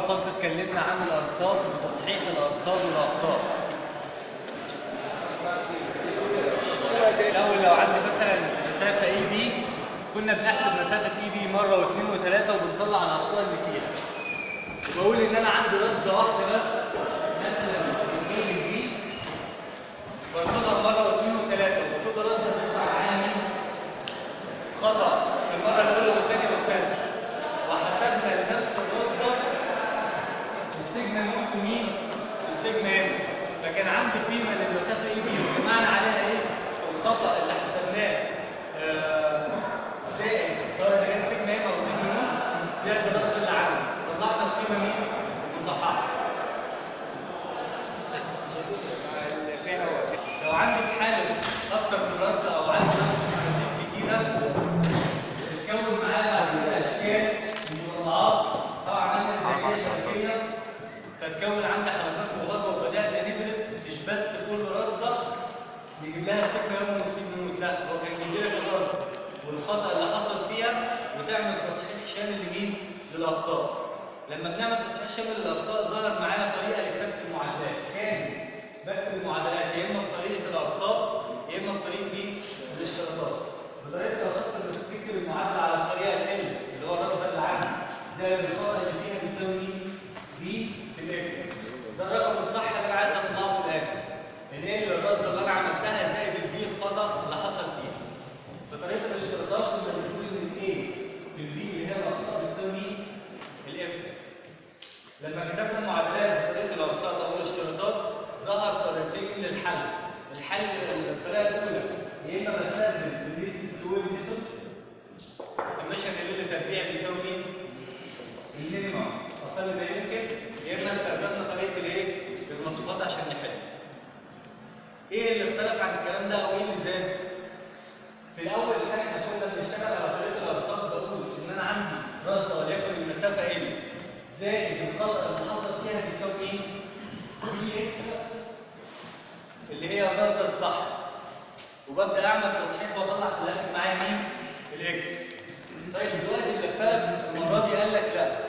فصل اتكلمنا عن الارصاد وتصحيح الارصاد والاخطاء الاول لو عندي مثلا مسافه اي بي كنا بنحسب مسافه اي بي مره واثنين وثلاثه وبنطلع الاخطاء اللي فيها بقول ان انا عندي رصده واحده بس مثلا اي بي برصدها مره واثنين وثلاثه وكل رصده بيطلع معايا مين؟ خطا في المره الاولى والثانيه والثالثه وحسبنا لنفس الرصده السيجما نوت مين؟ السيجما ام فكان عندي قيمه للمسافه اي بي وجمعنا عليها ايه؟ الخطا اللي حسبناه آه، زائد سواء اذا كان سيجما ام او سيجما نوت زائد الرصد اللي عندي طلعنا القيمه مين؟ مصححه لو عندي في حاله اكثر من رصد او عندي رصد تفاصيل كتيره بتتكون معايا بعد كده اشكال مطلعات طبعا عندنا زي شبكيه فتكون عندي حلقات مغلقه وبدانا ندرس مش بس كل رصده نجيب لها سيجما يوم وسيجما نوت لا هو كان يجيب لك الرصد والخطا اللي حصل فيها وتعمل تصحيح شامل لمين؟ للاخطاء لما بنعمل تصحيح شامل للاخطاء ظهر معايا طريقه لكتابه المعادلات كان بكتب المعادلات يا اما بطريقه الارصاد يا اما بطريقه مين؟ الاشتراطات بطريقه الارصاد لما بتكتب المعادله على الطريقه ال اللي هو الرصد اللي عندي زائد الخطا اللي فيها بيساوي مين؟ بي في الاكس ده الرقم الصح اللي انا عايز اطلعه في الاخر ال الرصد اللي انا عملتها زائد الفي الخطا اللي حصل فيها بطريقه الاشتراطات كنا بنقول ان الاي في الفي اللي هي الاخطاء بتساوي مين؟ الاف لما كتبنا المعادلات بطريقه الارصاد او الاشتراطات ظهر طريقتين للحل الحل الطريقه الاولى يا اما بستخدم الليست سكوير ميثود سمشن ال تربيع بيساوي مين؟ المينيمم اقل ما يمكن يا اما استخدمنا طريقه الايه؟ المصفوفات عشان نحل ايه اللي اختلف عن الكلام ده او ايه اللي زاد؟ في الاول احنا كنا بنشتغل على طريقه الارصاد بقول ان انا عندي رصده وليكن المسافه ال زائد الخطا اللي حصل فيها بيساوي ايه؟ بي اكس اللي هي الرصده الصح وببدا اعمل تصحيح واطلع في الاخر معايا مين؟ الاكس طيب دلوقتي اللي اختلف المره دي قال لك لا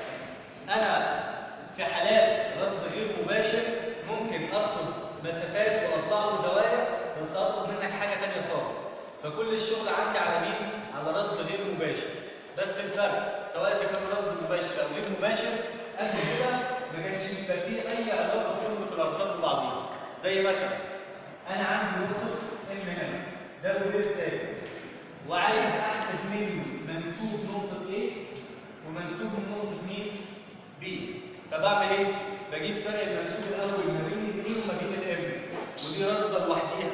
انا في حالات رصد غير مباشر ممكن ارصد مسافات واطلع له زوايا بس اطلب منك حاجه ثانيه خالص فكل الشغل عندي على مين؟ على رصد غير مباشر بس الفرق سواء اذا كان رصد مباشر او غير مباشر قبل كده ما كانش بيبقى فيه اي علاقه بقيمه الارصاد ببعضيها زي مثلا انا عندي نقطه ام هنا ده مدير ثابت وعايز احسب منه منسوب نقطه A ومنسوب نقطه مين؟ B فبعمل ايه؟ بجيب فرق المنسوب الاول ما بين ال A وما بين ال M ودي رصده لوحديها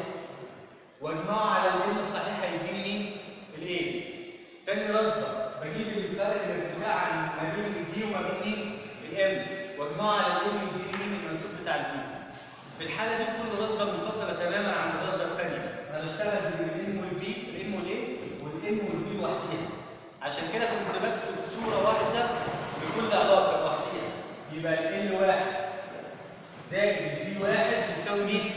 واجمعه على الام الصحيح هيديني مين؟ الايه؟ تاني رصده بجيب الفرق الارتفاع ما بين الدي وما بين مين؟ الام واجمعه على الام يديني مين المنسوب بتاع البي. في الحاله دي كل رصده منفصله تماما عن الرصده الثانيه، انا بشتغل بين الام والبي، الام والايه؟ والام والبي لوحديها. عشان كده كنت بكتب صوره واحده لكل علاقه لوحديها. يبقى ال واحد زائد البي واحد بيساوي مين؟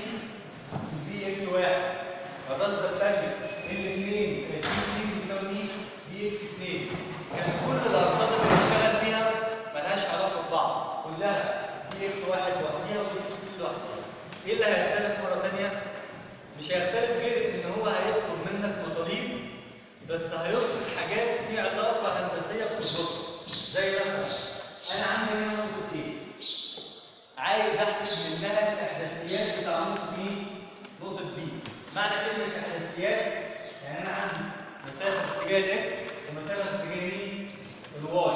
البي اكس واحد. الرصده الثانيه الاثنين زائد الاثنين بيساوي مين؟ بي اكس 2 كان كل الارصاد اللي بنشتغل بيها ملهاش علاقه ببعض كلها بي اكس واحد لوحديها وبي اكس 2 لوحديها ايه اللي هيختلف مره ثانيه؟ مش هيختلف غير ان هو هيطلب منك مطالب بس هيرصد حاجات في علاقه هندسيه بتربطها زي مثلا انا عندي هنا نقطه ايه؟ عايز احسب منها الاحداثيات بتاع نقطه مين؟ نقطه بي معنى كلمه احداثيات يعني انا عندي مسافه اتجاه الاكس ومسافه اتجاه مين؟ الواي.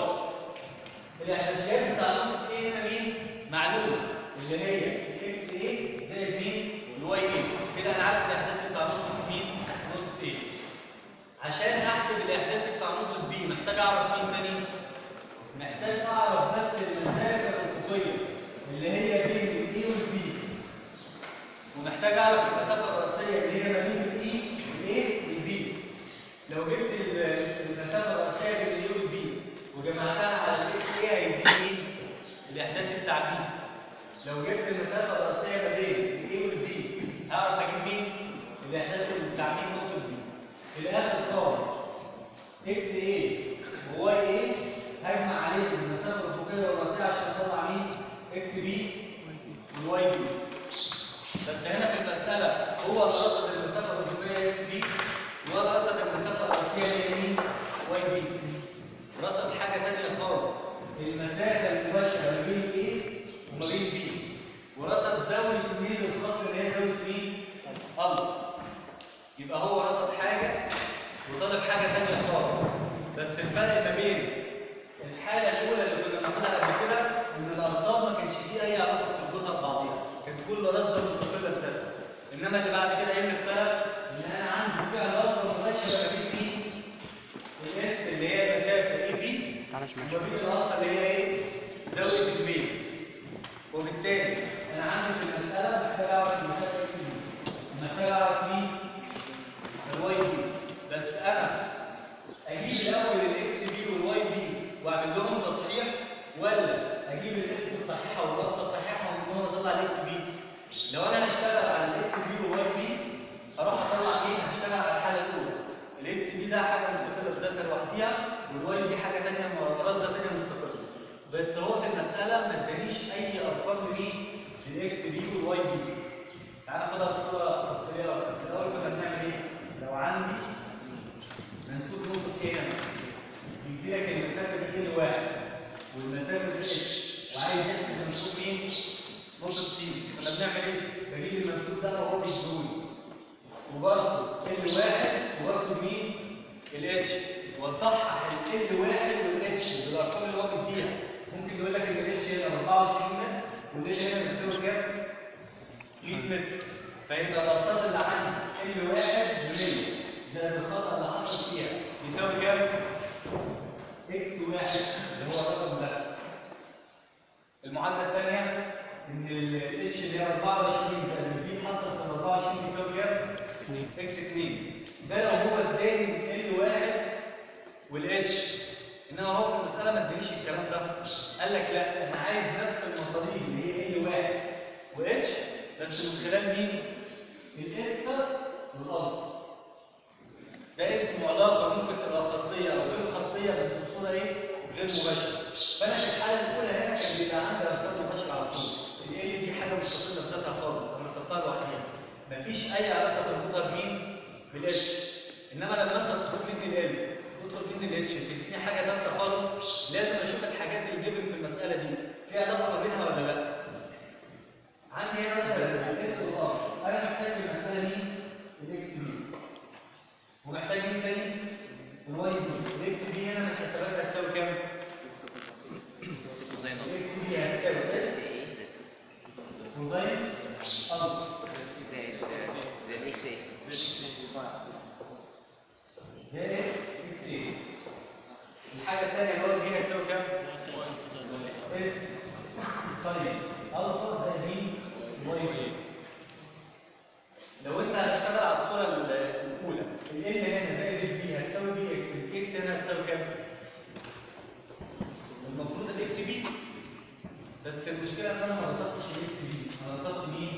الاحداثيات بتاع نقطه ايه هنا مين؟ معلومه اللي هي الاكس ايه زائد مين؟ والواي ايه. كده انا عارف الاحداث بتاع نقطه مين؟ نقطه ايه. عشان احسب الاحداث بتاع نقطه بي محتاج اعرف مين تاني؟ محتاج اعرف بس المسافه الافقيه اللي هي بين الاي والبي. ومحتاج اعرف المسافه الرئيسيه اللي هي ما بين الاي والايه والبي. لو جبت المسافه الرئيسيه بين الاي والبي وجمعتها على الاكس ايه هيديني مين؟ الاحداث بتاع بي. لو جبت المسافه الرئيسيه ما بين الاي والبي هعرف اجيب مين؟ الاحداث بتاع مين نقطه بي. في الاخر خالص اكس ايه وواي ايه هجمع عليهم المسافه الافقيه المستقله والرئيسيه عشان اطلع مين؟ اكس بي والواي بي بس هنا في المساله هو اللي رصد المسافه الافقيه اكس بي ولا رصد المسافه الرئيسيه اللي هي مين؟ واي بي رصد حاجه ثانيه خالص المسافه المباشره ما بين A وما بين B ورصد زاويه ميل الخط اللي هي زاويه مين؟ ألفا يبقى هو رصد حاجه وطالب حاجه ثانيه خالص بس الفرق ما بين الحاله الاولى اللي كنا بناخدها قبل كده ان الارصاد ما كانش فيه اي علاقه بتربطها ببعضيها كانت كل رصده مستقله بذاتها انما اللي بعد كده ايه اللي اختلف؟ ان انا عندي في علاقه مباشره ما بين مين؟ الاس اللي هي المسافه اي بي وما بين الاخر اللي هي ايه؟ زاويه الميل وبالتالي انا عندي في المساله محتاج اعرف المسافه اكس بي محتاج اعرف مين؟ الواي بي بس انا اجيب الاول الاكس بي والواي بي واعمل لهم تصحيح ولا اجيب الاس الصحيحه والاضافه الصحيحه ومن هنا اطلع الاكس بي لو انا هشتغل على الاكس بي والواي بي هروح اطلع مين هشتغل على الحاله الاولى الاكس بي ده حاجه مستقله بذاتها لوحدها والواي بي حاجه ثانيه رصده ثانيه مستقله بس هو في المساله ما ادانيش اي ارقام لمين للاكس بي والواي بي تعال ناخدها بصوره تفصيليه اكتر في الاول كنا بنعمل ايه لو عندي منسوب نقطة A هنا يدي لك المسافة دي ال واحد والمسافة دي اتش وعايز يحسب منسوب مين؟ نقطة سي كنا بنعمل ايه؟ بجيب المنسوب ده وهو بيدوني وبرصد ال واحد وبرصد مين؟ الاتش واصحح ال واحد والاتش بالارقام اللي هو بيديها ممكن يقول لك ان الاتش هنا 24 متر والاتش هنا بتساوي كام؟ 100 متر فيبقى الارصاد اللي عندي ال واحد ب 100 زائد الخطأ اللي حصل فيها يساوي كام؟ اكس واحد اللي هو الرقم ده. المعادلة الثانية إن الاتش اللي هي 24 زائد الفي حصل في ال 24 يساوي كام؟ اكس 2 ده لو هو اداني ال واحد والاتش انما هو في المسألة ما ادانيش الكلام ده قال لك لا انا عايز نفس المطالب اللي هي ال واحد واتش بس من خلال مين؟ الاس والالفا ده اسمه علاقة ممكن تبقى خطية أو غير خطية بس بصورة إيه؟ غير مباشرة. فأنا في الحالة الأولى هنا كان بيبقى عندي أرصاد مباشرة على طول. ال دي حاجة مستقلة بذاتها خالص، أنا رسمتها لوحديها. مفيش أي علاقة تربطها بمين؟ بالاتش. إنما لما أنت تطلب مني ال تطلب مني الاتش تديني حاجة ثالثة خالص لازم أشوف الحاجات اللي جيفن في المسألة دي في علاقة ما بينها ولا لأ؟ عندي هنا مثلا الاس والار أنا محتاج في المسألة مين؟ الاكس بي. ومحتاج مين تاني؟ الواي بي الاكس بي هنا من الحسابات هتساوي كام؟ الاكس بي هتساوي اس كوزين الفا زائد اكس اي الحاجه الثانيه الواي بي هتساوي كام؟ اس ساين الفا زائد مين؟ الواي بي لو انت هتشتغل على الصوره الاولى ال هنا زائد الفي هتساوي بي اكس الاكس هنا هتساوي كام؟ المفروض الاكس بي بس المشكله ان انا ما رصدتش الاكس بي انا رصدت مين؟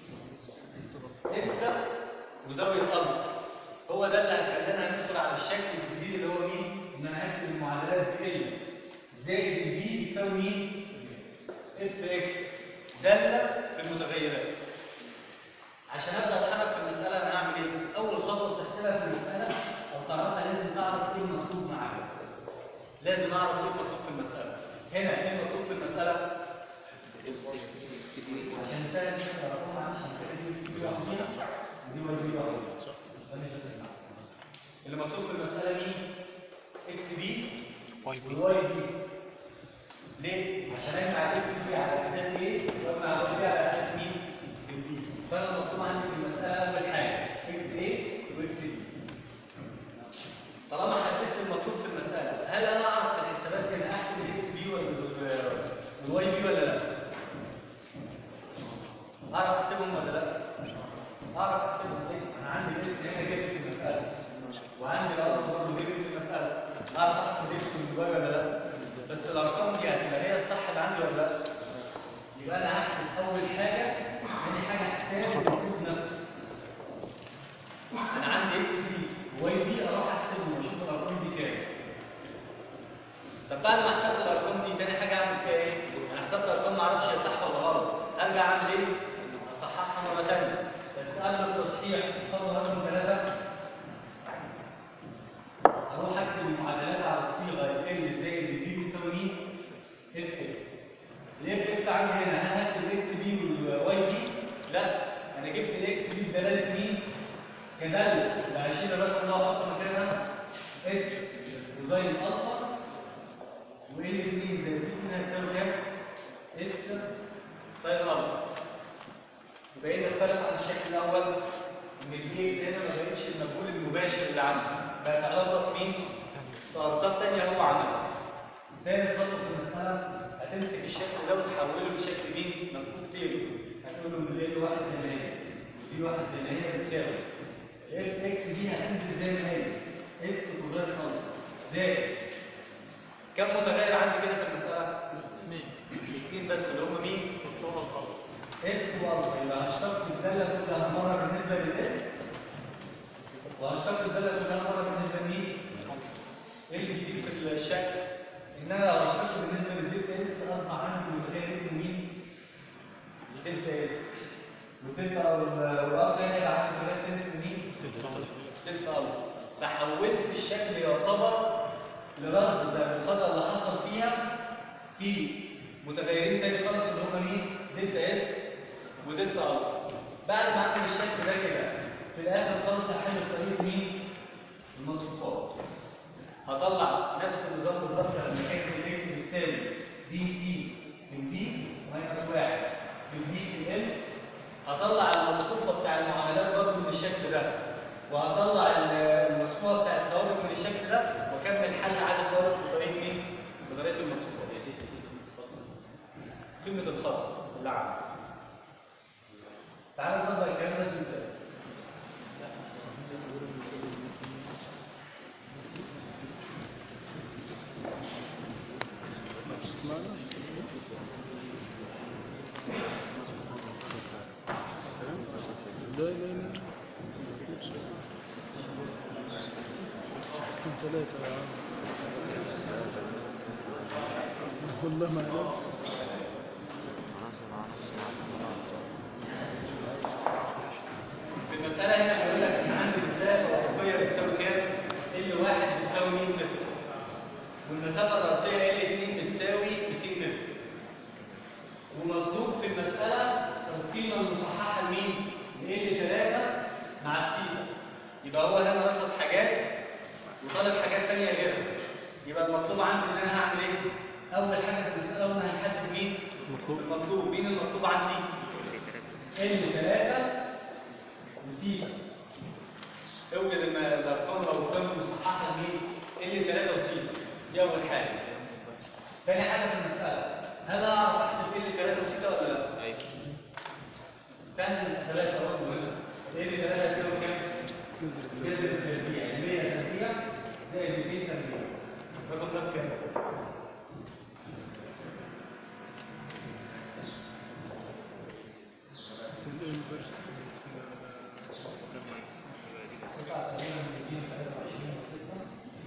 اس وزاويه الفا هو ده اللي هيخلينا ندخل على الشكل الجديد اللي هو مين؟ ان انا هكتب المعادلات ب ال زائد الفي بتساوي مين؟ اف اكس داله في المتغيرات عشان ابدا اتحرك في المساله انا هعمل ايه؟ اول خطوه بتحسبها في المساله او تعرفها لازم تعرف ايه المطلوب معاك. لازم اعرف ايه المطلوب في المساله. هنا ايه المطلوب في المساله؟ عشان نسال بس الارقام معلش هنخلي دي اكس بي لوحديها ودي واي بي لوحديها. اللي مطلوب في المساله مين؟ اكس بي والواي بي. ليه؟ عشان اجمع الاكس بي على اساس ايه؟ واجمع الواي بي على اساس مين؟ البي. فانا مطلوب عندي في المساله اول حاجه اكس اي واكس بي. طالما حددت المطلوب في المساله هل انا اعرف من الحسابات هنا احسب الاكس بي والواي بي ولا لا؟ اعرف احسبهم ولا لا؟ اعرف احسبهم ليه؟ انا عندي الاس هنا جاي في المساله وعندي الالفا برضه جاي في المساله اعرف احسب الاكس والواي ولا لا؟ بس الارقام دي هتبقى هي الصح اللي عندي ولا لا؟ يبقى انا هحسب اول حاجه ثاني حاجه حساب المطلوب نفسه انا عندي اكس بي واي بي اروح احسبهم واشوف الارقام دي كام طب بعد ما حسبت الارقام دي تاني حاجه اعمل فيها عندي هنا هل هكتب الاكس بي والواي بي؟ لا انا جبت الاكس بي بدلاله مين؟ كداله يبقى هشيل الرقم ده واحطه مكانها اس كوزين الفا وال 2 زائد 2 هتساوي كام؟ اس ساين الفا يبقى ايه اللي اختلف عن الشكل الاول؟ ان الدي اكس هنا ما بقتش المجهول المباشر اللي عندي بقت علاقه في مين؟ في ارصاد ثانيه هو عملها تاني خطوه في المساله هتمسك الشكل ده وتحوله لشكل مين؟ مفكوك تيبل هتقول له ان ال واحد زي ما هي دي واحد زي ما هي بتساوي اف اكس دي هتنزل زي ما هي اس كوزين الفا زائد كم متغير عندي كده في المساله؟ اثنين بس اللي هم مين؟ اس والفا يبقى هشتق الداله كلها مره بالنسبه للاس وهشتق الداله كلها مره بالنسبه لمين؟ ايه الجديد في الشكل؟ ان انا لو هشتق بالنسبه للدلتا اس اصبح عندي متغير اسمه مين؟ دلتا اس والدلتا والالفا هنا يبقى عندي متغير تاني اسمه مين؟ دلتا الفا فحولت الشكل يعتبر لرصد زي الخطأ اللي حصل فيها في متغيرين تاني خالص اللي هم مين؟ دلتا اس ودلتا الفا. بعد ما اعمل الشكل ده كده في الاخر خالص هحل بطريقه مين؟ المصفوفات. هطلع نفس النظام بالظبط لما كانت الاكس بتساوي دي تي في البي ماينس واحد في البي في ال هطلع المصفوفه بتاع المعادلات برضه من الشكل ده وهطلع المصفوفه بتاع الثوابت من الشكل ده واكمل حل عادي خالص بطريقه مين؟ بطريقه المصفوفه قيمه الخط اللي عندي تعالى نطبق الكلام ده في مثال لا لا لا كنت ثلاثة يا عم والله مع نفسي في المسألة هنا بيقول لك إن عندي مسافة أفقية بتساوي كام؟ ال واحد بتساوي 100 متر. والمسافة الرئيسية ال 2 بتساوي 200 متر. ومطلوب في المسألة القيمة المصححة لمين؟ ل 3 مع السيتا. يبقى هو هنا رصد حاجات وطالب حاجات تانية غيرها. يبقى المطلوب عندي إن أنا هعمل إيه؟ أول حاجة في المسألة قلنا هنحدد مين؟ المطلوب. مين المطلوب عندي؟ ال 3 نسيت اوجد الم- الارقام او القيم المصححه لمين؟ ال 3 وسيتا دي اول حاجه. تاني حاجه في المساله هل اعرف احسب ال 3 وسيتا ولا لا؟ ايوه سهل الحسابات برضه هنا. ال 3 هتساوي كام؟ جذر التربيع يعني 100 تربيع زائد 200 تربيع. الرقم ده بكام؟ الانفرس تطلع تقريبا 223 وستة.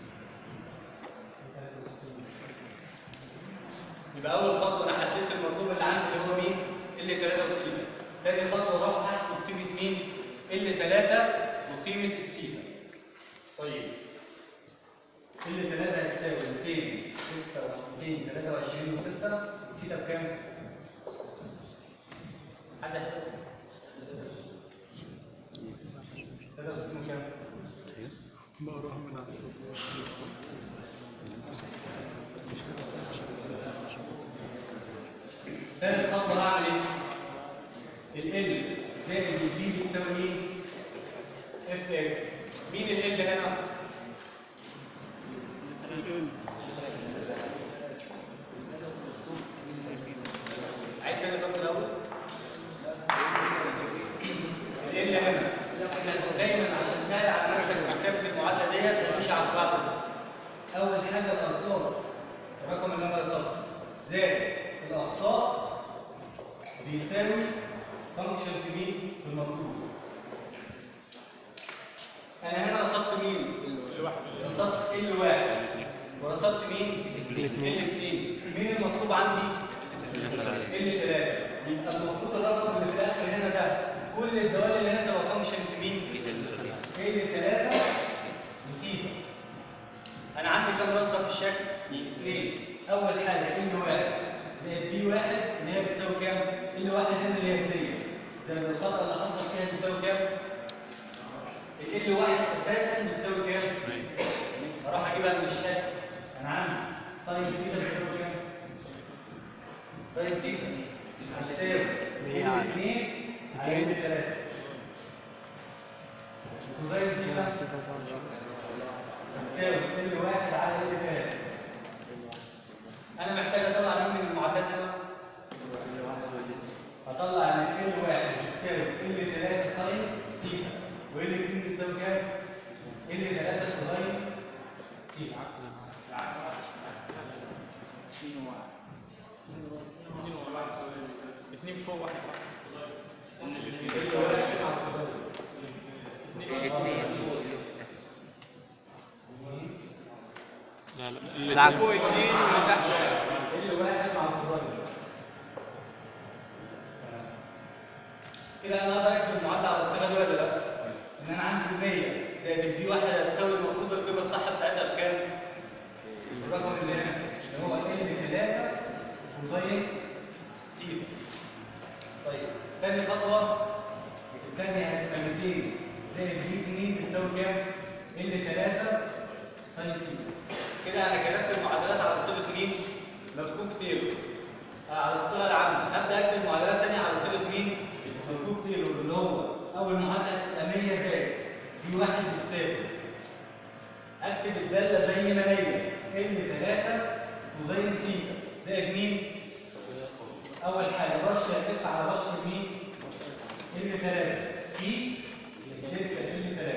يبقى اول خطوه انا حددت المطلوب اللي عندي اللي هو مين؟ ال 3 وسيتا. تاني خطوه رحت احسب قيمه مين؟ ال 3 وقيمه السيتا. طيب ال 3 هتساوي 200 6 223 و6 السيتا بكام؟ حد يحسب؟ 63 كام؟ بقراها من على الصبح ثالث خطوه هعمل ايه؟ ال L زائد ال B بتساوي مين؟ اف اكس مين ال L هنا؟ الان عيد تاني الخطوه الاول ال L هنا احنا دايما عشان تسهل على نفسك في كتابه المعادله ديت هتمشي على القاعده دي. اول حاجه الارصاد الرقم اللي انا رصدته زائد الاخطاء بيساوي فانكشن في مين؟ في المطلوب. انا هنا رصدت مين؟ رصدت ال واحد ورصدت مين؟ الاثنين. ال اثنين مين المطلوب عندي؟ ال ثلاثة يبقى المفروض الرقم اللي في الاخر هنا ده كل الدوال اللي هنا تبقى فانكشن في مين؟ ال ثلاثة وسيتا انا عندي كام رصده في الشكل؟ اثنين اول حاجه ال واحد زائد في واحد اللي هي بتساوي كام؟ ال واحد هنا اللي هي هديه زي ما الخطأ اللي حصل فيها بيساوي كام؟ ال واحد اساسا بتساوي كام؟ اروح اجيبها من الشكل انا عندي ساين سيتا بتساوي كام؟ ساين سيتا بتساوي هي على 2 على 3 وساين سيتا بتساوي ال واحد على ال 3 انا محتاج اطلع مين من المعادلات هنا؟ هطلع ان ال واحد بتساوي ال 3 ساين سيتا وال 2 بتساوي كام؟ ال 3 كوزاين سيتا اتنين فوق واحد ال واحد مع كوزاين لا لا بالعكس ال واحد مع كوزاين كده انا اقدر اكتب المعادله على الصيغه دي ولا لا؟ ان انا عندي 100 زائد الفي واحد هتساوي المفروض القيمه الصح بتاعتها بكام؟ الرقم اللي هنا اللي هو ال 3 كوزين سيتا. طيب تاني خطوه الثانيه هتبقى 200 زائد في 2 بتساوي كام؟ ال 3 ساين سيتا. كده انا كتبت المعادلات على صيغه مين؟ مفكوك تيلور. آه، على الصيغه العامه هبدا اكتب المعادلات الثانيه على صيغه مين؟ مفكوك تيلور اللي هو اول معادله هتبقى 100 زائد في واحد بتساوي اكتب الداله زي ما هي ال 3 كوزين سيتا زائد مين؟ اول حاجه برشا اف على برشا مين؟ ال 3 في الدلتا ال 3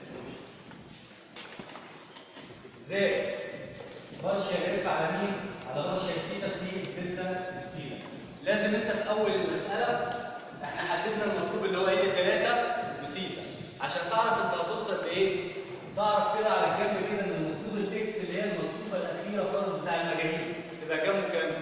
زائد برشا اف على مين؟ على برشا سيتا في الدلتا سيتا لازم انت في اول المساله احنا حددنا المطلوب اللي هو ال 3 وسيتا عشان تعرف انت هتوصل لايه؟ تعرف كده على الجنب كده ان المفروض الاكس اللي هي المصفوفه الاخيره خالص بتاع المجاهيل تبقى كام وكام؟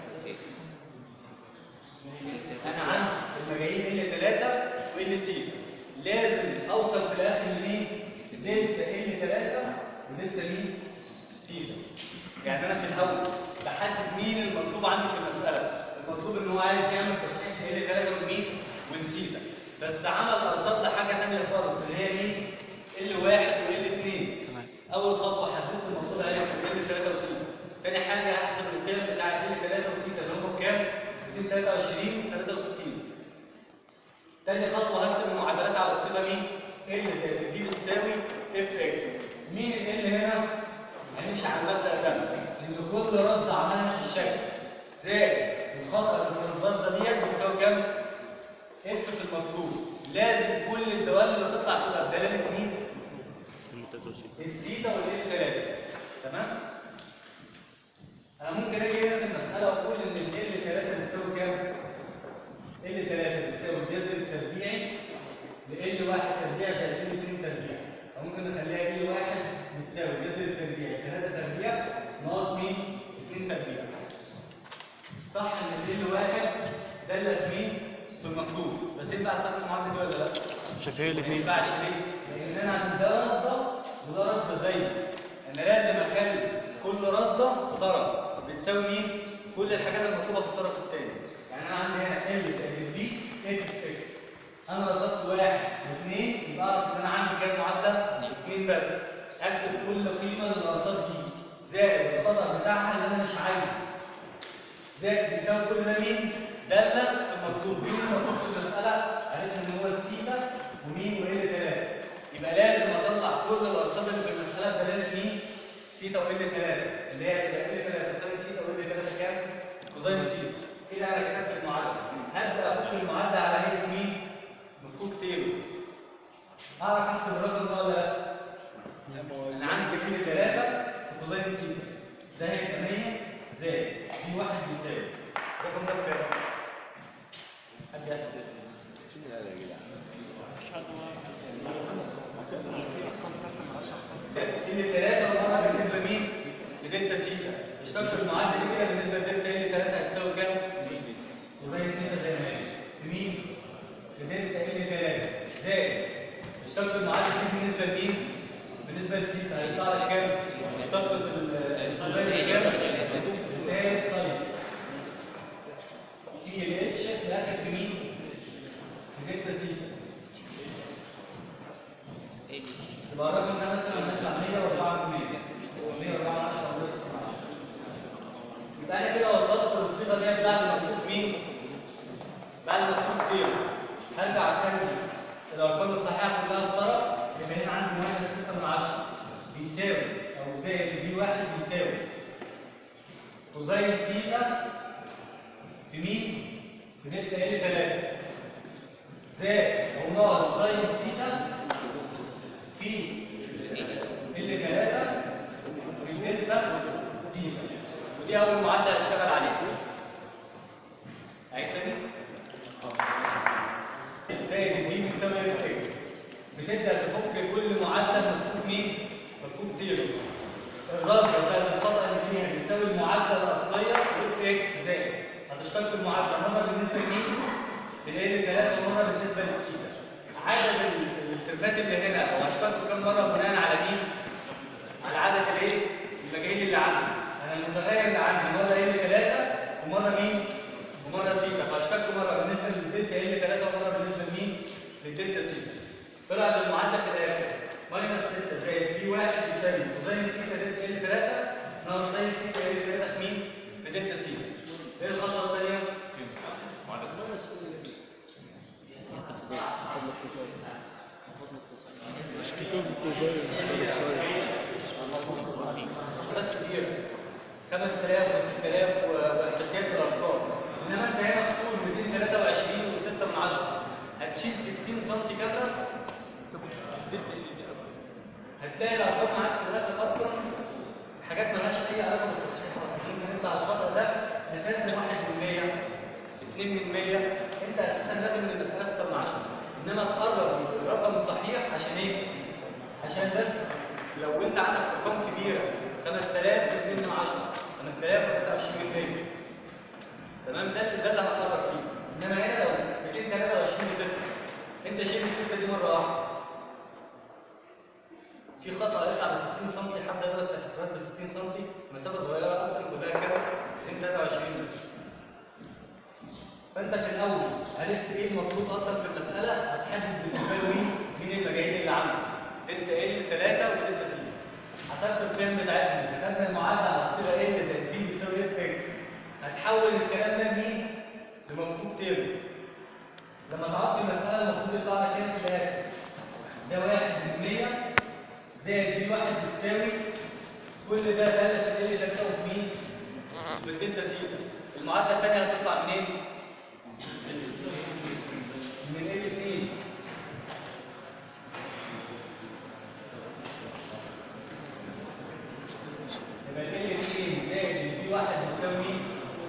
انا عندي المجاهيل ال 3 وال سيتا لازم اوصل في الاخر لمين؟ دلتا ال 3 ودلتا مين؟ سيتا يعني انا في الاول بحدد مين المطلوب عندي في المساله المطلوب ان هو عايز يعمل تصحيح ل 3 ومين؟ ونسيتا بس عمل ارصاد لحاجه ثانيه خالص اللي هي مين؟ ال 1 وال 2 تمام اول خطوه حددت المطلوب عليها في ال 3 وسيتا تاني حاجه احسب القيم بتاع ال 3 وسيتا اللي هم بكام؟ 223 63 تاني خطوه هكتب المعادلات على الصيغه مين؟ ال زائد في بتساوي اف اكس مين ال هنا؟ هنمشي على المبدا ده ان كل رصد عملها في الشكل زائد الخطا اللي في الرصده ديت بيساوي كام؟ اف في المطلوب لازم كل الدوال اللي تطلع تبقى بدلاله مين؟ السيتا والال 3 تمام؟ انا ممكن اجي هنا في المساله واقول ان ال 3 بتساوي كام؟ ال 3 بتساوي الجذر التربيعي ل 1 تربيع زائد ال 2 تربيع او ممكن نخليها ال 1 بتساوي الجذر التربيعي 3 تربيع ناقص مين؟ 2 تربيع صح ان ال 1 داله في مين؟ في المطلوب بس ينفع استخدم المعادله دي ولا لا؟ شايفين ما الاثنين ينفعش ليه؟ لان انا عندي ده رصده وده رصده زيه انا لازم اخلي كل رصده في طرف بتساوي مين؟ كل الحاجات المطلوبه في الطرف الثاني يعني انا عندي هنا ال زائد في اف اكس انا رصدت واحد واثنين يبقى اعرف ان انا عندي كام معادله؟ اثنين بس اكتب كل قيمه للارصاد دي زائد الخطا بتاعها اللي انا مش عايزه زائد بيساوي كل ده مين؟ دالة في المطلوب، مين المطلوب في المسألة؟ عرفنا إن هو السيتا ومين وإل 3 يبقى لازم أطلع كل الأرصاد اللي في المسألة بدلالة مين؟ سيتا وإل 3 اللي هي يبقى إل 3 كوساين سيتا وإل 3 كام؟ كوساين سيتا كده أنا كتبت المعادلة هبدأ أفك المعادلة على هيئة مين؟ مفكوك تيلو أعرف أحسب الرقم ده ولا لأ؟ أنا عندي كمية 3 في كوساين سيتا ده هيبقى 100 زائد في واحد بيساوي الرقم ده بكام؟ حد يحسب ال 3 مرة بالنسبة مين؟ لدلتا سيتا اشتق المعادلة دي كده بالنسبة لدلتا ال 3 هتساوي كام؟ وزي سيتا زي ما هي في مين؟ لدلتا ال 3 زائد اشتق المعادلة دي بالنسبة لمين؟ بالنسبة لسيتا هيطلع لك كام؟ اشتقت الساين كام؟ سالب ساين في ال اتش في الاخر في مين؟ في دلتا سيتا يبقى الرقم ده مثلا هنطلع 104 100 104 10 او 10 يبقى انا كده وصلت للصيغه دي بعد ما مفكوك مين؟ بعد ما مفكوك طير هرجع اخلي الارقام الصحيحه كلها في طرف يبقى هنا عندي ماينس 6 من 10 بيساوي او زائد في 1 بيساوي كوزين سيتا في مين؟ في دلتا ال 3 زائد او ناقص ساين سيتا في ال 3 في دلتا سيتا ودي اول معادله هشتغل عليها عيد تاني زائد دي بتساوي اف اكس بتبدا تفك كل معادله مفكوك مين؟ مفكوك تيرو الرصده زائد الخطا اللي فيها بيساوي المعادله الاصليه اف اكس زائد هتشتق المعادله مره بالنسبه لمين؟ لل 3 ومره بالنسبه للسيتا عدد ال- الترمات اللي هنا او هشتقه كم مره بناء على مين؟ على عدد الايه؟ المجاهيل اللي عندي انا المتغير اللي عندي مره ال 3 ومره مين؟ ومره سيتا فهشتق مره بالنسبه للدلتا ال 3 ومره بالنسبه لمين؟ للدلتا سيتا طلعت المعادله في الاخر ماينس 6 زائد في 1 بيساوي كوزين سيتا دلتا ال 3 ناقص ساين سيتا ال 3 في مين؟ في دلتا سيتا ايه الخطوه الثانيه؟ اشتكاك بالكوزاين سالب ساين خد كبير 5000 و6000 واحداثيات بالارقام انما انت هنا تقول 223 و6 من 10 هتشيل 60 سم كامله هتلاقي الارقام معاك في الاخر اصلا حاجات مالهاش اي علاقه بالتصحيح اصلا ممكن يطلع الخطا ده اساسا 1 من 100 2 من 100 انت اساسا لازم من المساله 6 من 10 انما تقرب الرقم الصحيح عشان ايه؟ عشان بس لو انت عندك ارقام كبيره 5000 2 من 10 5000 23 من 100 تمام ده ده اللي هتقرب فيه انما هنا لو 223 و6 انت شيل السته دي مره واحده في خطا هيطلع ب 60 سم حد يغلط في الحسابات ب 60 سم مسافه صغيره اصلا كلها كام؟ 223 متر فانت في الاول عرفت ايه المطلوب اصلا في المساله هتحدد بالنسبه له مين مين المجاهيل اللي عندك دلتا ال 3 ودلتا سي حسبت القيم بتاعتهم كتبنا المعادله على الصيغه ال زائد بي بتساوي اف اكس هتحول الكلام ده لمين؟ لمفكوك تيرو لما تعرف في المساله المفروض يطلع لك كام في الاخر ده واحد من 100 زائد في واحد بتساوي كل ده داله في ال 3 وفي مين؟ في الدلتا سيتا المعادله الثانيه هتطلع منين؟ من ال 2 يبقى ال 2 زائد في واحد بتساوي مين؟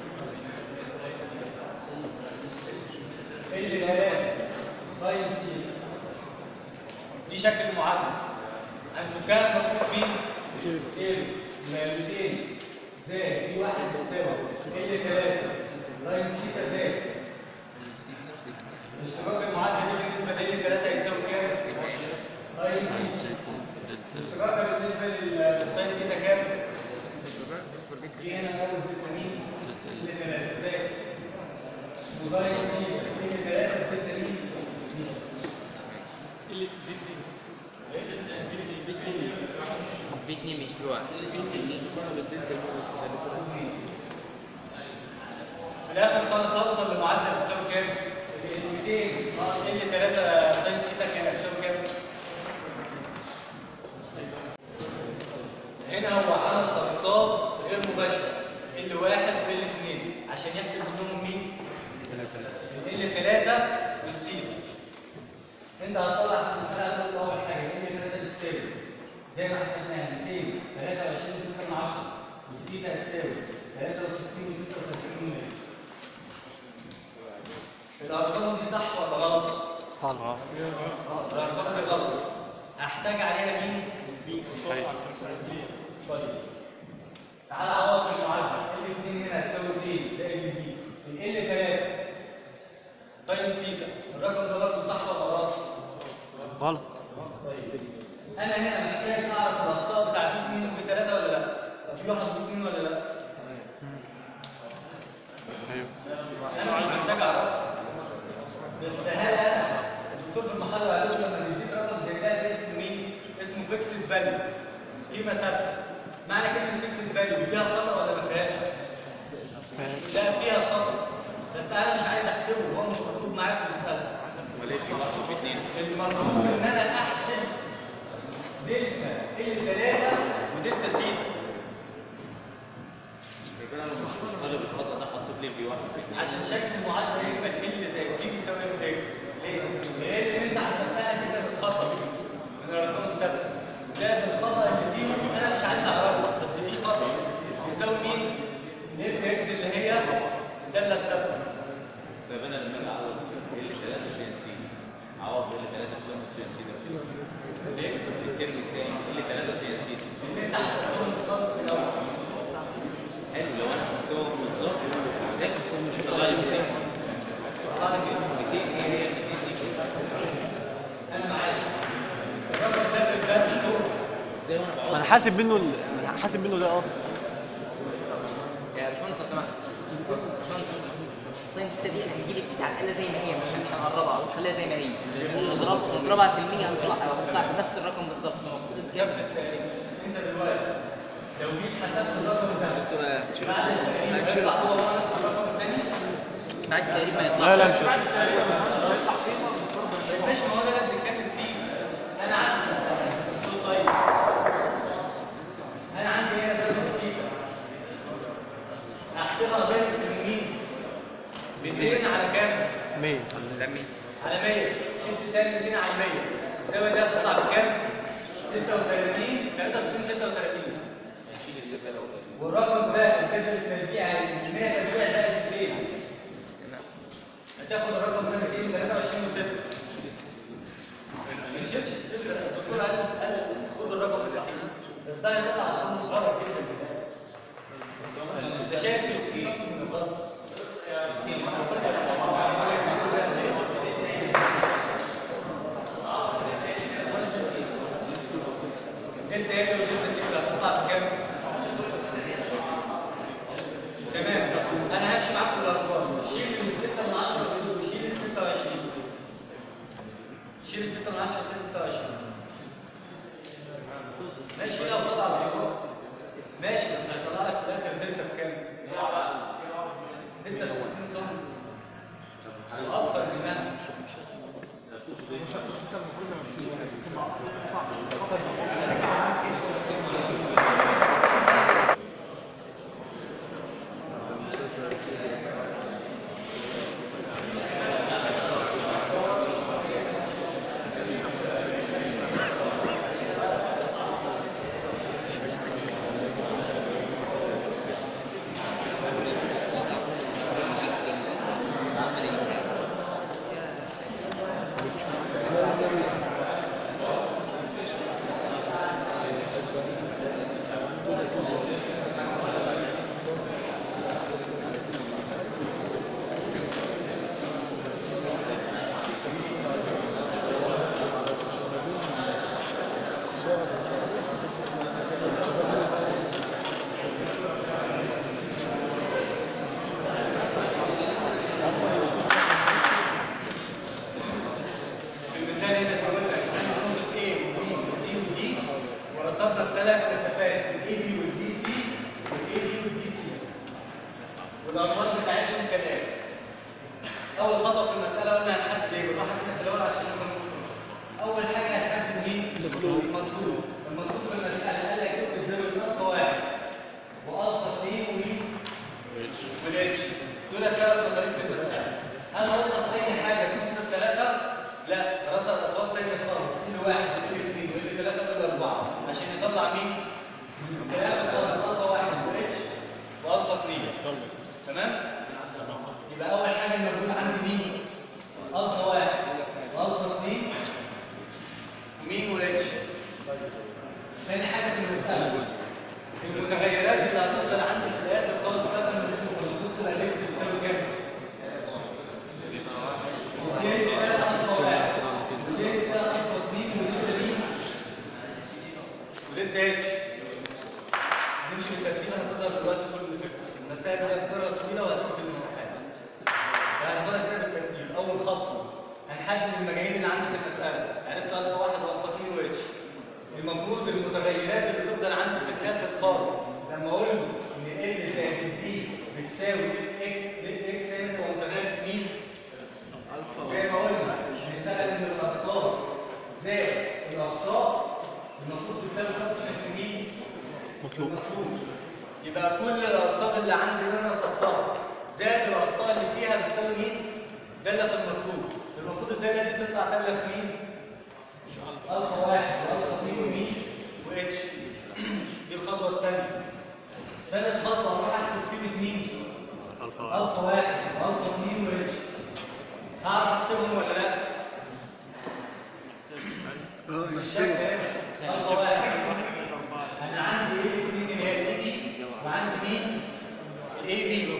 ال 3 ساين سي دي شكل المعادله هنفكها مفكوك مين؟ تيرو ايه يبقى 200 زائد في واحد بتساوي ال 3 ساين سيتا زائد اشتراك المعادله دي بالنسبه ل 3 يساوي كام؟ ساين سيتا اشتراكها بالنسبه للساين سيتا كام؟ دي هنا اول بالنسبه مين؟ ل 3 زائد وساين سيتا ل 3 بالنسبه مين؟ في اتنين مش في واحد في الاخر خالص هوصل لمعادله بتساوي كام؟ 200 ناقص ال 3 ساين سيتا كام بتساوي كام؟ هنا هو عمل ارصاد غير مباشره ال 1 وال 2 عشان يحسب منهم مين؟ ال 3 والسيتا انت هتطلع في المساله هتقول اول حاجه ال 3 بتساوي زي ما حسبناها 223 و6 من 10 والسيتا هتساوي 63 و36 من 100 الارقام دي صح ولا غلط؟ غلط اه الارقام دي غلط هحتاج عليها مين؟ طيب طيب تعالى عوض في المعادله ال 2 هنا هتساوي 2 زائد البي ال 3 ساين سيتا الرقم ده برضه صح ولا غلط؟ غلط طيب انا هنا محتاج اعرف الاخطاء بتاع في 2 وفي 3 ولا لا؟ طب في واحد وفي 2 ولا لا؟ ايوه انا مش ثابته معنى كلمه فيكسد فاليو فيها خطا ولا ما فيهاش؟ لا فيها خطا بس انا مش عايز احسبه هو مش مكتوب معايا في المساله المطلوب ان انا احسب دلتا ال 3 ودلتا سيتا يبقى انا مش مش طالب الخطا ده حطيت لي في واحد عشان شكل المعادله يبقى ال زائد في بيساوي اف اكس ليه؟ لان اللي انت حسبتها كده بالخطا من الارقام الثابته زائد الخطا اللي فيهم انا مش عايز اعرفه بس في خطا بيساوي مين؟ الاف اكس اللي هي الداله الثابته طب انا لما اجي اعوض ال 3 سي ان سي اعوض ال 3 في سي ان سي ده ليه؟ في الترم الثاني ال 3 سي ان سي اللي انت حسبتهم خالص في الاول حلو لو انا حسبتهم بالظبط طلع لي 200 طلع لك ايه؟ 200 ايه هي 200 دي انا معاك الرقم ده ده مش هو ازاي وانا بعوض انا حاسب منه ال... أنا حاسب منه ده اصلا يا باشمهندس لو سمحت باشمهندس لو سمحت الساين ستة دي هنجيب الستة على الأقل زي ما هي مش مش هنقربها مش هنخليها زي ما هي نضرب- نضربها في المية هتطلع هتطلع بنفس الرقم بالظبط المفروض ثابت التقريب انت دلوقتي لو جيت حسبت الرقم ده بعد التقريب هيطلع هو نفس الرقم الثاني بعد التقريب ما يطلع لا لا مش ماشي ما هو ده اللي بنتكلم فيه انا عندي الصوت طيب انا عندي هنا زي سيتا هحسبها زي مين 200 على كام 100 على 100 شلت تاني 200 على 100 الزاويه دي هتطلع بكام 36 63 36 والرقم ده الكسر التربيع 100 تربيع زائد 200 هتاخد الرقم ده 223 و6 ما تشيلش الصفر الدكتور قال قال خد الرقم الصحيح بس ده هيطلع رقم غلط جدا في الاخر انت شايف 6 سم من الغلط انت ايه لو جبت سكه هتطلع بكام؟ تمام طب انا همشي معاك في الارقام شيل من 6 من 10 وشيل ال 26 شيل ال 6 من 10 وشيل 26 ماشي لو طلع بالرقم ماشي بس هيطلع لك في الاخر دلتا بكام؟ دلتا ب 60 سم واكتر منها في المثال هنا بيقول لك انا نقطة A و B و C و D ورصدنا الثلاث مسافات ال AB وال DC وال AD وال DC والأرقام بتاعتهم كالآتي أول خطوة في المسألة قلنا هنحدد إيه؟ بالراحة كده في الأول عشان نفهم أول حاجة هنحدد مين؟ المطلوب المطلوب المطلوب في المسألة قال لك اكتب زاوية ألفا واحد وألفا اثنين ومين؟ والاتش دول الثلاث مقاريب في المسألة هل رصد أي حاجة تنصف ثلاثة؟ لا رصد أطوال تانية خالص ال واحد وال اثنين وال ثلاثة وال أربعة عشان يطلع مين؟ ثلاثة خالص ألفا واحد واتش وألفا اثنين تمام؟ يبقى أول حاجة الموجود عندي مين؟ ألفا واحد وألفا اثنين ومين واتش ثاني حاجة في المسألة المتغيرات اللي هتفضل عندي في الاخر خالص بقى من اسمه مشروط الاليكس بتساوي كام؟ ودي بقى الفا واحد ودي بقى الفا اثنين ودي دي ودي اتش نمشي بالترتيب هتظهر دلوقتي كل الفكره المسائل دي افكارها طويله وهتيجي في الامتحان فهناخدها كده بالترتيب اول خطوه هنحدد المجاهيل اللي عندي في المساله عرفت الفا واحد والفا اثنين واتش المفروض المتغيرات اللي تفضل عندي في الاخر خالص لما اقول له ان ال زائد في بتساوي اف اكس اف اكس هنا هو متغير في مين؟ زي ما قلنا نشتغل ان الاقساط زائد الاخطاء المفروض تساوي فانكشن في مين؟ مطلوب المفروض يبقى كل الاقساط اللي عندي اللي انا رصدتها زائد الاخطاء اللي فيها بتساوي مين؟ داله في المطلوب المفروض الداله دي تطلع داله في مين؟ الفا واحد والفا اثنين ومين؟ واتش دي الخطوه الثانيه ثالث خطوه اروح احسب قيمه مين؟ الفا الفا واحد والفا اثنين واتش هعرف احسبهم ولا لا؟ اه مش نحسبه الفا واحد انا عندي ايه اثنين اللي هي الاي دي وعندي مين؟ الاي بي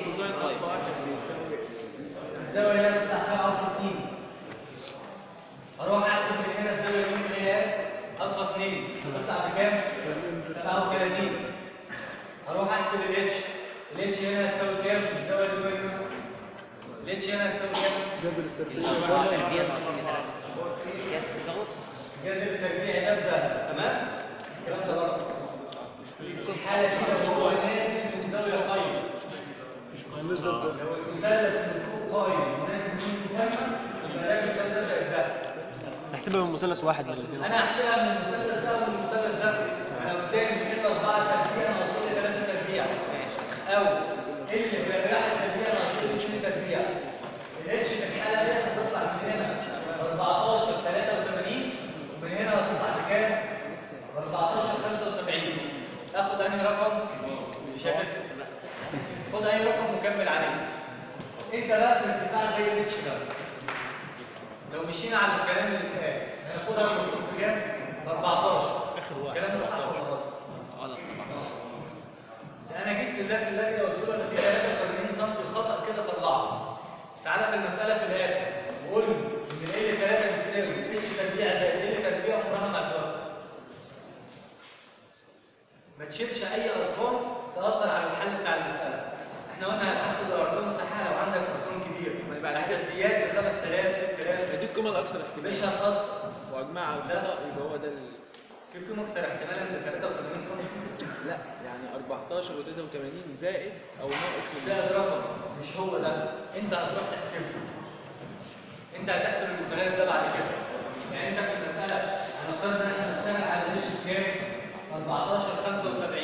الزاويه هنا بتاع 67 اروح احسب من هنا الزاويه مين اللي هي الفا 2 تطلع بكام؟ 37 اروح احسب الاتش الاتش هنا هتساوي كام؟ الزاويه دي كام؟ الاتش هنا هتساوي كام؟ جذر التربيع أربعة تربيع ناقصين ثلاثة قياس فيثاغورس جذر التربيع ده بده تمام؟ الكلام ده غلط في الحاله دي لو هو نازل من زاويه قايمه مش جذر لو المثلث من فوق قايم ونازل منه قايمه يبقى ده المثلث ده زائد ده نحسبها من مثلث واحد من الاثنين انا هحسبها من المثلث ده ومن المثلث ده انا قدامي الا 4 تربيع ناقصين لي 3 تربيع او اللي في الرياح التربيع ناقصين لي 2 تربيع الاتش في الحاله دي هتطلع من هنا 14 83 ومن هنا هتطلع بكام؟ 14 75 اخد انهي رقم؟ مش هتسكت خد اي رقم وكمل عليه انت بقى في ارتفاع زي الاتش ده لو مشينا على الكلام اللي اتقال هناخدها المفروض بكام؟ ب 14 الكلام ده صح ولا غلط؟ غلط طبعا انا جيت لله في الله كده قلت له انا في 83 سم خطا كده طلعه تعالى في المساله في الاخر وقول له ان ال 3 بتساوي اتش تربيع زائد ال تربيع عمرها ما هتوفق ما تشيلش اي ارقام تاثر على الحل بتاع المساله احنا قلنا هتاخد الارقام الصحيحه لو عندك ارقام كبيره احداثيات ب 5000 6000 دي القيمة الأكثر احتمالا مش هتاثر وأجمع على الخطأ يبقى هو ده ال... في قيمه اكثر احتمالا من 83 سم لا يعني 14 و83 زائد أو ناقص ال- زائد رقم مش هو ده انت هتروح تحسبه انت هتحسب المتغير ده بعد كده يعني انت في المساله هنفترض ان احنا بنشتغل على ريش كام 14 75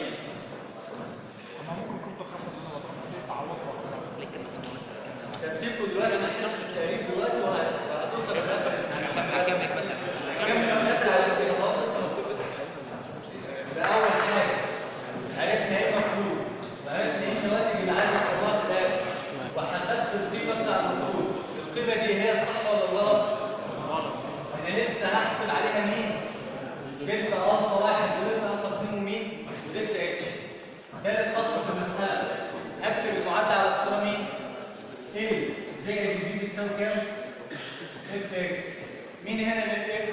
تمثيلكم دلوقتي انا حرقت التقريب دلوقتي وه- وهتوصل في الاخر هكمل مثلا كمل من الاخر عشان كده خلاص بس مكتوب يبقى اول حاجه عرفنا ايه مطلوب وعرفنا ايه النواتج اللي عايز يوصلها في الاخر وحسبت القيمه بتاع المطلوب القيمه دي هي الصح ولا الغلط؟ انا لسه هحسب عليها مين؟ دلتا الفا واحد ودلتا الفا اثنين ومين؟ ودلتا اتش ثالث خطوه في المساله هكتب المعادله على الصوره مين؟ ال زائد بي بتساوي كام؟ اف اكس مين هنا الاف اكس؟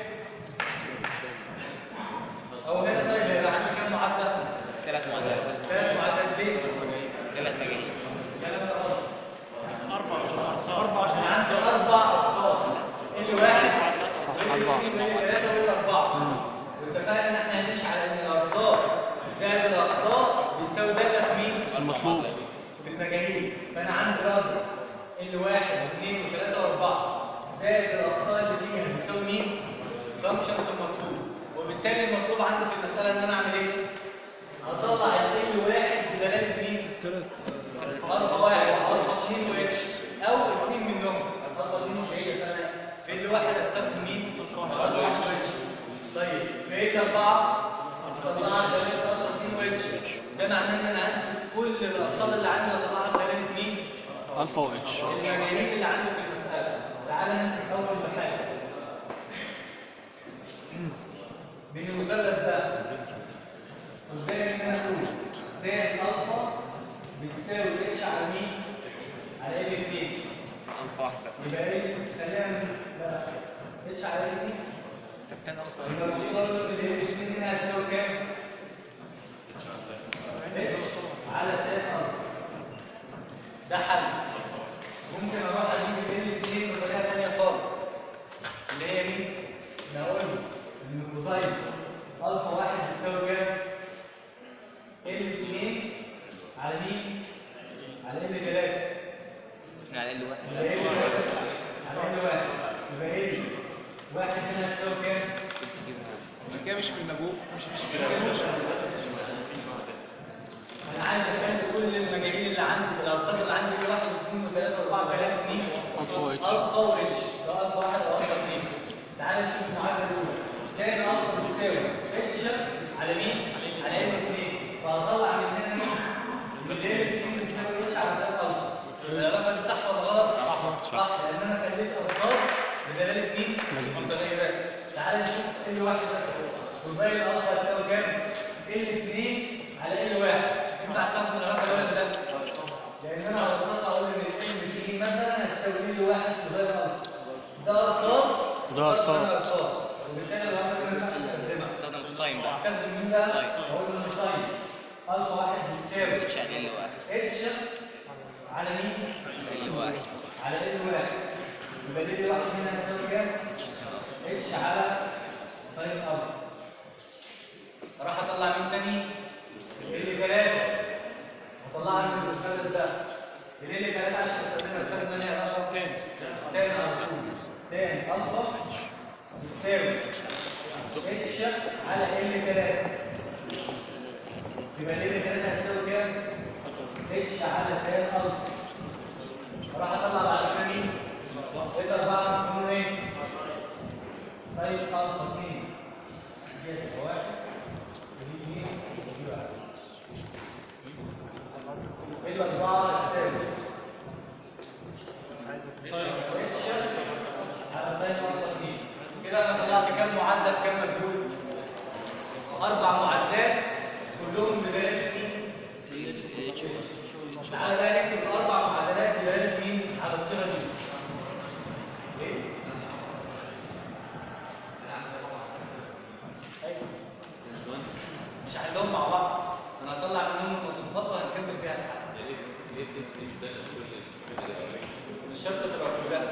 او هنا طيب هيبقى عندي كام معادله؟ ثلاث معادلات ثلاث معادلات ليه؟ ثلاث مجاهيل كلام ده غلط أربع عشان عندي أربع أقساط اللي واحد صح أربعة اللي ثلاثة واللي أربعة واتفقنا إن إحنا هنمشي على إن الأقساط زائد الأخطاء بيساوي دالة في مين؟ المطلوب في المجاهيل فأنا عندي رصد اللي واحد واثنين وثلاثة وأربعة زائد الأخطاء اللي فيها بيساوي مين؟ فانكشن في المطلوب وبالتالي المطلوب عندي في المسألة إن أنا أعمل إيه؟ هطلع ال واحد بدلالة مين؟ ثلاث الفا واحد الفا اثنين واتش او اثنين منهم الفا اثنين مش هي فانا في اللي واحد استخدم مين؟ الفا واحد واتش طيب في اللي اربعه طلعها بدلاله الفا اثنين واتش ده معناه ان انا همسك كل الاقساط اللي عندي واطلعها بدلاله مين؟ الفا واتش المجاهيل اللي عندي في المساله تعالى نمسك اول بحاجه من المثلث ده قدامي ان انا اقول ده الفا بتساوي اتش على مين؟ على ال 2 الفا واحدة يبقى ايه؟ خلينا من- لا اتش على ال 2 كابتن الفا يبقى المفترض ان ال 2 هنا هتساوي كام؟ اتش على 3 الفا ده حل ممكن اروح اجيب ال 2 بطريقه ثانيه خالص اللي هي مين؟ نقول ان كوزاين الفا ال 2 على مين؟ على ال 3 على ال واحد يبقى ال 3 على ال 1 يبقى ال 1 هنا هتساوي كام؟ ما كده مش في المجهول مش مش في المجهول انا عايز اخلي كل المجاهيل اللي عندي الارصاد اللي عندي اللي 1 و2 و3 و4 كلام مين؟ الفا واتش الفا واتش سواء الفا 1 او الفا 2 تعال نشوف المعادله الاولى كان الفا بتساوي اتش على مين؟ على ال 2 فهطلع من هنا مين؟ من ال 2 بتساوي اتش على 3 الفا العلاقه دي صح ولا غلط؟ صح صح لان انا خليت ارصاد بدلاله مين؟ متغيرات تعال نشوف ال 1 بس وزي الالفا هتساوي كام؟ ال 2 على ال 1 ينفع استخدم العلاقه دي ولا لا؟ لان انا لو وصلت اقول ان ال دي مثلا هتساوي لي واحد وزي الالف ده ارصاد وده أرصاد. وده ارصاد وبالتالي الرقم ده ما ينفعش استخدمها استخدم الساين بقى استخدم مين بقى؟ اقول له ساين الف واحد بتساوي اتش على ال واحد اتش على مين؟ ال واحد على ال واحد يبقى ال واحد هنا هتساوي كام؟ اتش على ساين الف راح اطلع مين تاني؟ ال 3 هطلعها من المثلث ده ال ال 3 عشان استخدمها استخدم انهي علاقه؟ تاني تاني على طول تاني الفا بتساوي اتش على ال 3 يبقى ال 3 هتساوي كام؟ اتش على تان الفا راح اطلع بعد كده مين؟ ال 4 بتكون ايه؟ ساين الفا 2 دي هتبقى واحد ودي 2 ودي واحد الأربعة تساوي اتش على ساين ألفا 2 كده أنا طلعت كام معادلة في كام مجهول؟ أربع معادلات كلهم بدلالة مين؟ تعالى بقى نكتب الأربع معادلات بدلالة مين؟ على الصيغة دي. إيه؟ أيوه. مش هحلهم مع بعض انا هطلع منهم المصروفات وهنكمل بيها الحل مش شرط تبقى كلها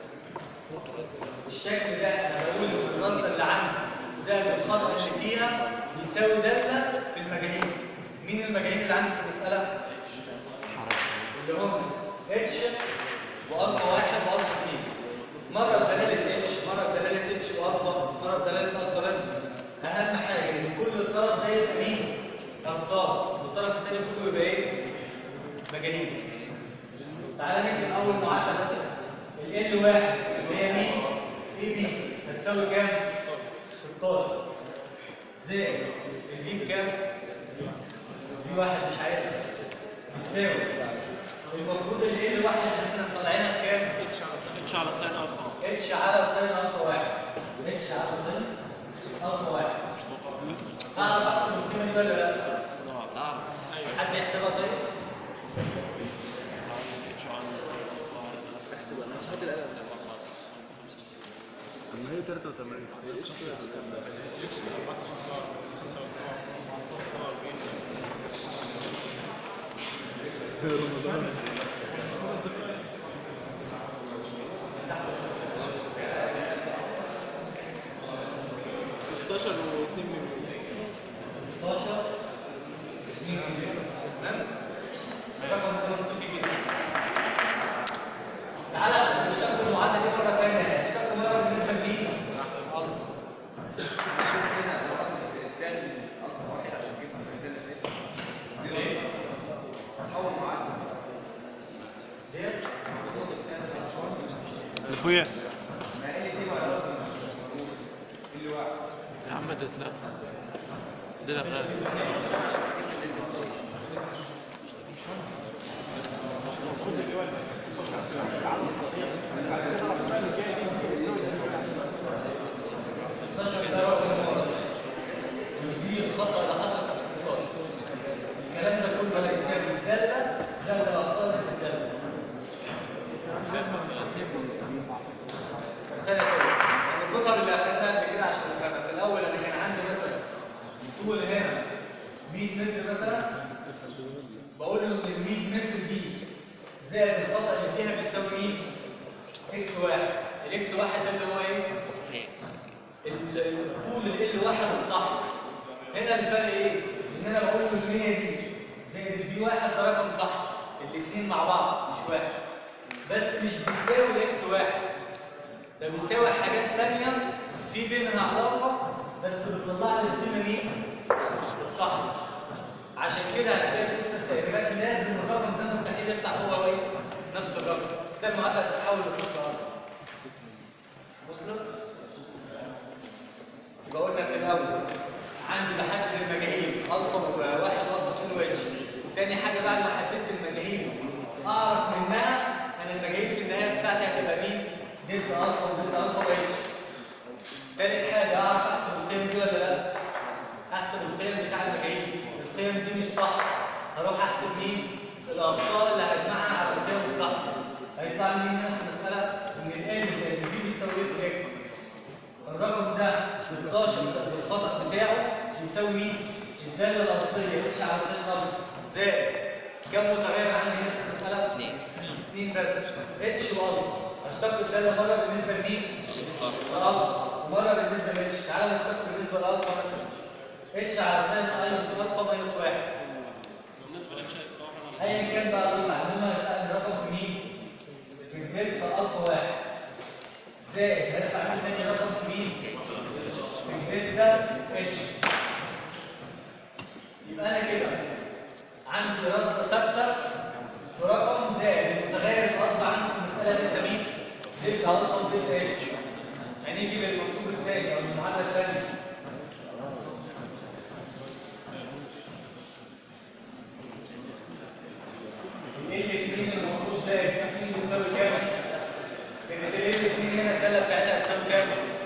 الشكل ده انا بقول الرصده اللي عندي زائد الخطا اللي فيها بيساوي داله في المجاهيل مين المجاهيل اللي عندي في المساله؟ اللي هم اتش والفا واحد والفا اثنين مره بدلاله اتش مره بدلاله اتش والفا مره بدلاله الفا بس اهم حاجه ان كل الطرف ده يبقى مين؟ ارصاد والطرف الثاني كله يبقى ايه؟ مجاهيل تعالى نكتب اول معادله بس ال ال واحد اللي هي مين؟ اي بي هتساوي كام؟ 16 زائد الفي بكام؟ في واحد مش عايزها بتساوي المفروض ال ال واحد اللي احنا مطلعينها بكام؟ اتش على ساين الفا اتش على ساين الفا واحد اتش على ساين الفا واحد اعرف احسب القيمه دي ولا لا؟ اه حد يحسبها طيب؟ اما هي 83 هي ايش كده في رمضان 16 و2 مليون 16 2 مليون تمام؟ الرقم ده منطقي جدا تعالى نشتغل المعادله دي مره ثانيه نشتغل مره بالنسبه لمين؟ زين الفوية يا عم ده لا ده لا غالي دي الخطأ اللي حصل في ال 16 الكلام ده كله هيساوي الدالة زائد الأخطاء اللي في الدالة مثال يا طارق النقطة اللي أخدناها قبل كده عشان نفهمها في الأول أنا كان عندي مثلا طول هنا 100 متر مثلا بقول له إن ال 100 متر دي زائد الخطأ اللي فيها بيساوي مين؟ اكس واحد الاكس واحد ده اللي هو ايه؟ ال- طول ال واحد الصح هنا الفرق ايه؟ ان انا بقول له ال 100 دي في واحد ده رقم صح الاثنين مع بعض مش واحد بس مش بيساوي الاكس واحد ده بيساوي حاجات تانية في بينها علاقة بس بتطلع لي القيمة مين؟ الصح عشان كده هتلاقي في وسط التقريبات لازم الرقم ده مستحيل يطلع هو هو ايه؟ نفس الرقم ده المعادلة هتتحول لصفر اصلا وصلت؟ يبقى قلنا من الاول عندي بحدد المجاهيل الفا وواحد الفا 2 واتش تاني حاجه بعد ما حددت المجاهيل اعرف منها انا المجاهيل في النهايه بتاعتي هتبقى مين؟ دلتا الفا ودلتا الفا واتش تالت حاجه اعرف احسب القيم دي ولا لا؟ احسب القيم بتاع المجاهيل القيم دي مش صح هروح احسب مين؟ الاخطاء اللي هجمعها على القيم الصح هيطلع لي مين هنا في المساله؟ ان ال زائد البي بتساوي ايه في اكس؟ الرقم ده 16 زائد الخطأ بتاعه يساوي مين؟ الدالة الأصلية اتش على سين دبل زائد كم متغير عندي هنا في المسألة؟ اثنين اثنين بس اتش والفا هشتق الدالة مرة بالنسبة لمين؟ لألفا ومرة بالنسبة لاتش تعالى نشتق بالنسبة لألفا مثلا اتش على سين اي الفا ماينس واحد بالنسبه لك شيء واحد على ايا كان بقى طلع انما هتلاقي الرقم في مين؟ في الدلتا الفا واحد زائد هيطلع مين تاني رقم في مين؟ في الدلتا اتش يبقى انا كده عندي رصده ثابته في رقم زائد المتغير اللي اصبح عندي في المساله دلتا مين؟ دلتا الفا ودلتا اتش هنيجي للمطلوب الثاني او المعادله الثانيه ال 2 المفروض زائد 2 بتساوي كام؟ كانت ال 2 هنا الداله بتاعتها هتساوي كام؟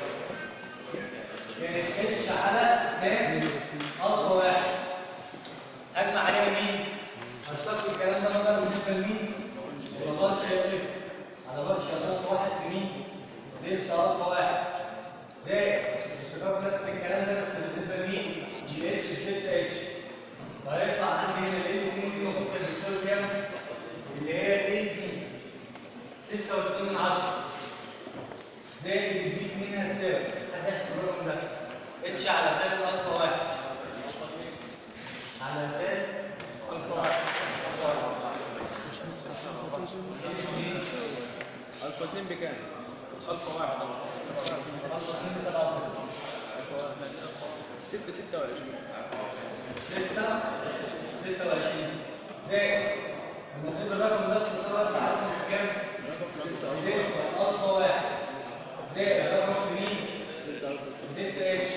كانت اتش على كام؟ الفا واحد هجمع عليها مين؟ هشتق الكلام ده مره بالنسبه لمين؟ لبرشا اف على برشا الفا واحد في مين؟ دلتا الفا واحد زائد اشتقاق نفس الكلام ده بس بالنسبه لمين؟ اتش دلتا اتش وهيطلع عندي هنا ال 2 دي المفروض كانت بتساوي كام؟ اللي هي ال دي 6 و2 من 10 زائد البي 2 هتساوي حد يحسب الرقم ده اتش على تالت الفا واحد على تالت الفا واحد الفا 2 بكام؟ الفا 1 الفا 2 ب 7 الفا 1 6 26 6 26 زائد المفروض الرقم ده في الصوره اللي عارفه بكام؟ دلتا الفا واحد زائد الرقم في مين؟ دلتا اتش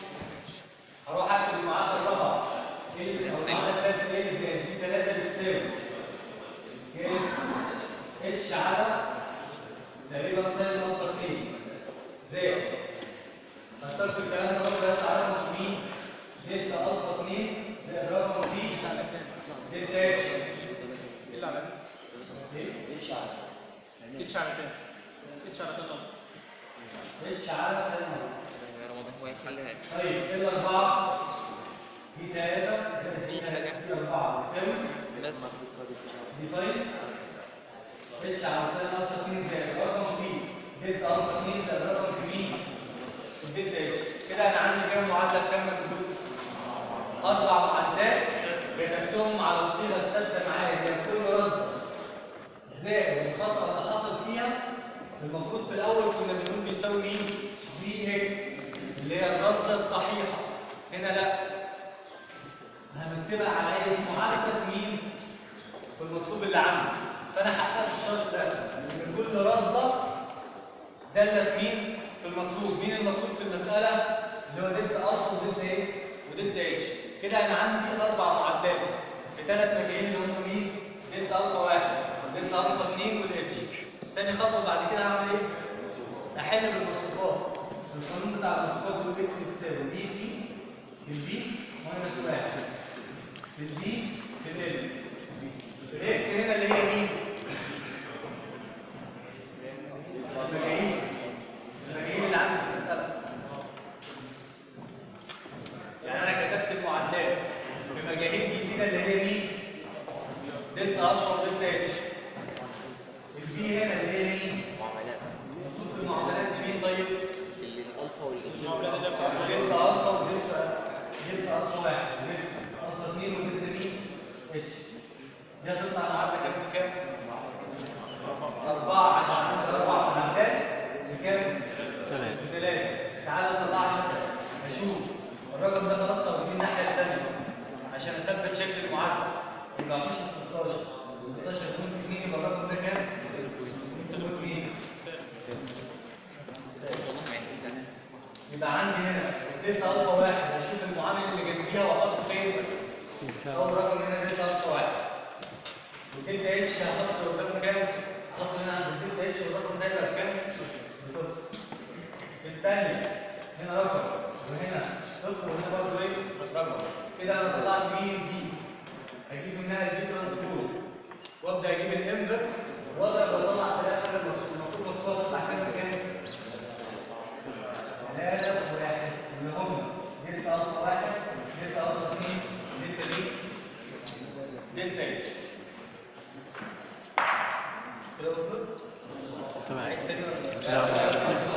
هروح اكتب المعادله الرابعه ايه المعادله الثالثه ايه زائد دي 3 بتساوي كام؟ اتش على تقريبا سالب الفا 2 زائد هشتغل الكلام ده برضه هيطلع رقم في مين؟ دلتا الفا 2 زائد رقم في دلتا اتش ايه اللي على ايه؟ اتش على اتش على كام؟ اتش على كام اتش على 3 رمضان هو يحلها طيب ال 4 دي 3 زائد دي 3 دي 4 بتساوي بس دي ساين اتش على ساين الفا 2 زائد رقم في دلتا الفا 2 زائد رقم في مين؟ في دلتا اتش كده انا عندي كام معادله في كام مكتوب؟ اربع معادلات كتبتهم على الصيغه الثابته معايا اللي هي كل رصد زائد الخطا اللي حصل فيها المفروض في الاول كنا بنقول بيساوي مين؟ بي اكس اللي هي الرصده الصحيحه هنا لا هنكتبها على ايه معادله في مين؟ في المطلوب اللي عندي فانا حققت الشرط ده ان كل رصده داله في مين؟ في المطلوب مين المطلوب في المساله؟ اللي هو دلتا الفا ودلتا ايه؟ ودلتا اتش كده انا عندي اربع معادلات في ثلاث مجاهيل اللي هم مين؟ دلتا الفا واحد ودلتا الفا 2 والاتش تاني خطوه بعد كده هعمل ايه؟ احل بالمصفوفات القانون بتاع المصفوفات بيقول اكس بتساوي بي تي في البي ماينس واحد في البي في ال الاكس هنا اللي هي مين؟ المجاهيل المجاهيل اللي عندي في المسألة يعني أنا كتبت المعادلات في مجاهيل جديدة اللي هي مين؟ دلتا ألفا ودلتا اتش البي هنا اللي هي مين؟ معاملات مصروف المعاملات لمين طيب؟ اللي الالفا والاتش دلتا ألفا ودلتا دلتا ألفا واحد دلتا ألفا اثنين ودلتا مين؟ اتش المعدل يبقى مفيش 16 و16 يكون في 2 يبقى الرقم ده كام؟ 2 والله ما عندي يبقى عندي هنا دلتا الفا واحد هشوف المعامل اللي جنبيها واحطه فين؟ اول رقم هنا دلتا الفا واحد والدلتا اتش هحطه قدامه كام؟ هحطه هنا عند الدلتا اتش والرقم ده يبقى بكام؟ بصفر في الثانية هنا رقم وهنا صفر وهنا برضه ايه؟ رقم كده انا طلعت مين البي هجيب منها البي ترانسبوز وابدا اجيب الانفرس واضرب واطلع في الاخر المفروض المفروض مصفوفه تطلع كام كام؟ ثلاثة واحد اللي هم دلتا ألفا واحد دلتا ألفا اثنين دلتا دي دلتا اتش كده وصلت؟ تمام عيد تاني ولا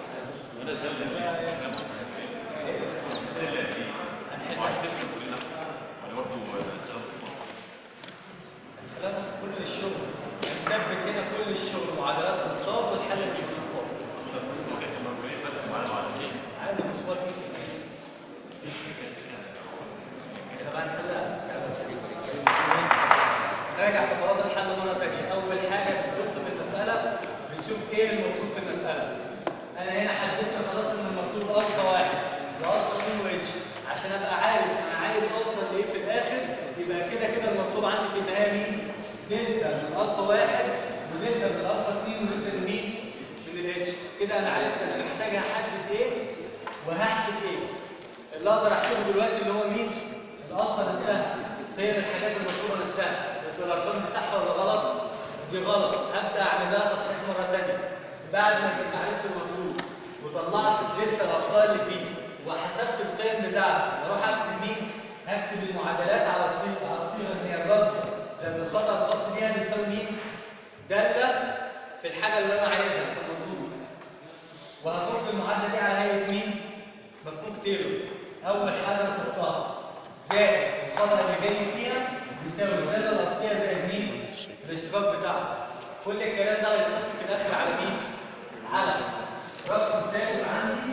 لا بس كل الشغل هنثبت هنا كل الشغل معادلات انصاف والحل بالمصفات عادي مصفات طبعا هلا راجع خطوات الحل مره ثانيه اول حاجه بتبص في المساله بتشوف ايه المطلوب في المساله انا هنا حددت خلاص ان المطلوب الفا واحد والفا 2 واتش عشان ابقى عارف انا عايز اوصل لايه في الاخر يبقى كده كده المطلوب عندي في النهايه مين؟ دلتا من الفا واحد ودلتا من الفا 2 ودلتا من مين؟ من الاتش كده انا عرفت انا محتاج احدد ايه وهحسب ايه اللي اقدر احسبه دلوقتي اللي هو مين؟ الالفا نفسها هي من الحاجات المطلوبه نفسها بس الارقام دي صح ولا غلط؟ دي غلط هبدا اعمل لها تصحيح مره ثانيه بعد ما كنت عرفت المطلوب وطلعت الدلتا الاخطاء اللي فيه وحسبت القيم بتاعته اروح اكتب مين؟ هكتب المعادلات على الصيغه على الصيغه اللي هي الرصد زي ما الخطا الخاص بيها بيساوي مين؟ داله في الحاجه اللي انا عايزها في المطلوب وهفك المعادله دي على هيئه مين؟ مفكوك تيلور اول حاجه رصدتها زائد الخطا اللي جاي فيها بيساوي الداله الاصليه زائد مين؟ الاشتقاق بتاعها كل الكلام ده هيصفي في الاخر على مين؟ على رقم ثابت عندي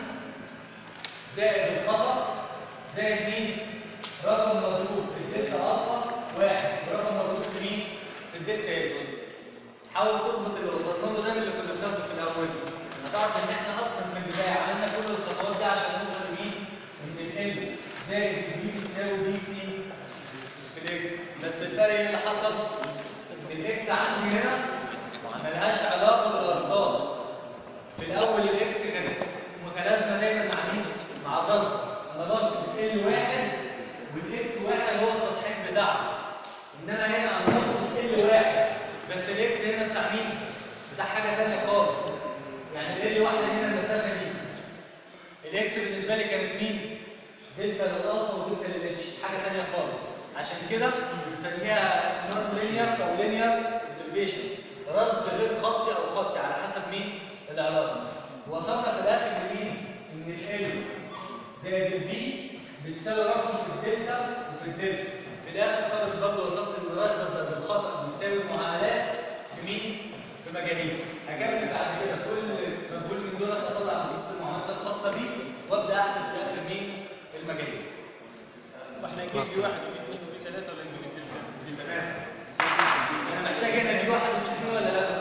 زائد الخطا زائد مين؟ رقم مضروب في الدلتا الفا واحد ورقم مضروب في مين؟ في الدلتا اتش حاول تربط اللي وصلنا له ده باللي كنا بناخده في الاول هتعرف ان احنا اصلا في البدايه عملنا كل الخطوات دي عشان نوصل لمين؟ ان ال زائد بي بتساوي بي في مين؟ في الاكس بس الفرق ايه اللي حصل؟ ان الاكس عندي هنا ملهاش علاقه بالارصاد في الاول الاكس كانت متلازمه دايما مع مين؟ مع الرصد انا برصد ال واحد والاكس واحد هو التصحيح بتاعها انما هنا انا برصد ال واحد بس الاكس هنا بتاع مين؟ بتاع حاجه ثانيه خالص يعني ال واحده هنا المسافه دي الاكس بالنسبه لي كانت مين؟ دلتا للالفا ودلتا للاتش حاجه ثانيه خالص عشان كده بنسميها نون لينير او لينير اوبزرفيشن رصد غير خطي او خطي على حسب مين العلاقه وصلنا في الاخر لمين؟ ان ال زائد الفي بتساوي رقم في الدلتا وفي الدلتا في الاخر خالص برضه وصلت ان الرصد زائد الخطا بيساوي المعادلات في مين؟ في مجاهيل هكمل بعد كده كل مجهول من دول اطلع وظيفه المعادلات الخاصه بيه وابدا احسب في الاخر مين؟ المجاهيل واحنا نجيب في واحد وفي اثنين وفي ثلاثه ولا نجيب في كام؟ تمام انا محتاج هنا في واحد وفي اثنين ولا لا؟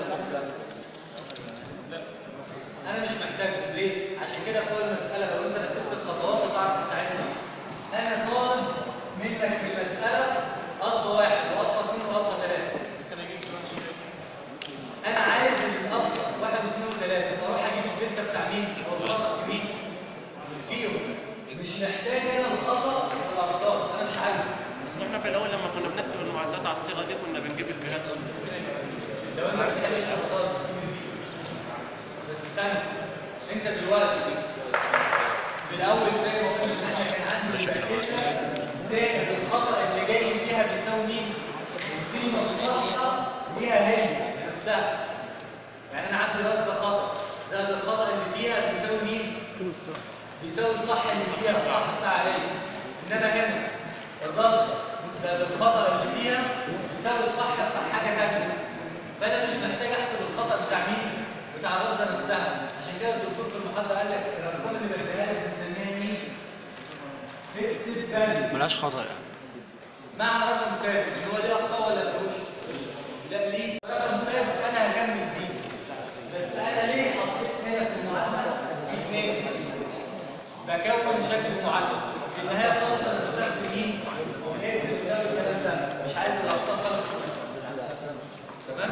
انا مش محتاجهم ليه؟ عشان كده فوق المساله لو انت رتبت الخطوات هتعرف انت عايز ايه. انا طالب منك في المساله الفا واحد والفا اثنين والفا ثلاثه. بس انا اجيب في واحد وفي انا عايز الالفا واحد واثنين وثلاثه فاروح اجيب الدلتا بتاع مين؟ هو الخطا في مين؟ فيهم. مش محتاج هنا الخطا في الارصاد انا مش عايزه. بس احنا في الاول لما كنا بنكتب المعادلات على الصيغه دي كنا بنجيب البيهات اصلا لو انت بتحلش اخطاء بس استنى انت دلوقتي في الاول زي ما قلت ان انا كان عندي الباكيته زائد الخطا اللي جاي فيها بيساوي مين؟ القيمه الصالحه ليها هي نفسها يعني انا عندي رصد خطا زائد الخطا اللي فيها بيساوي مين؟ بيساوي الصح اللي فيها الصح بتاع هي انما هنا الرصد زائد الخطا اللي فيها بيساوي الصح بتاع حاجه ثانيه فانا مش محتاج احسب الخطا بتاع مين؟ بتاع الرصده نفسها عشان كده الدكتور في المحاضره قال لك الارقام اللي بديها لك بنسميها مين؟ فيكسد فاليو ملهاش خطا يعني معنى رقم ثابت ان هو ليه اخطاء ولا ملوش؟ لا ليه؟ رقم ثابت انا هكمل زيرو بس انا ليه حطيت هنا في المعادله اثنين؟ بكون شكل معادله في النهايه خالص انا بستخدم مين؟ اكس بتساوي الكلام ده مش عايز الاخطاء خالص في المساله تمام؟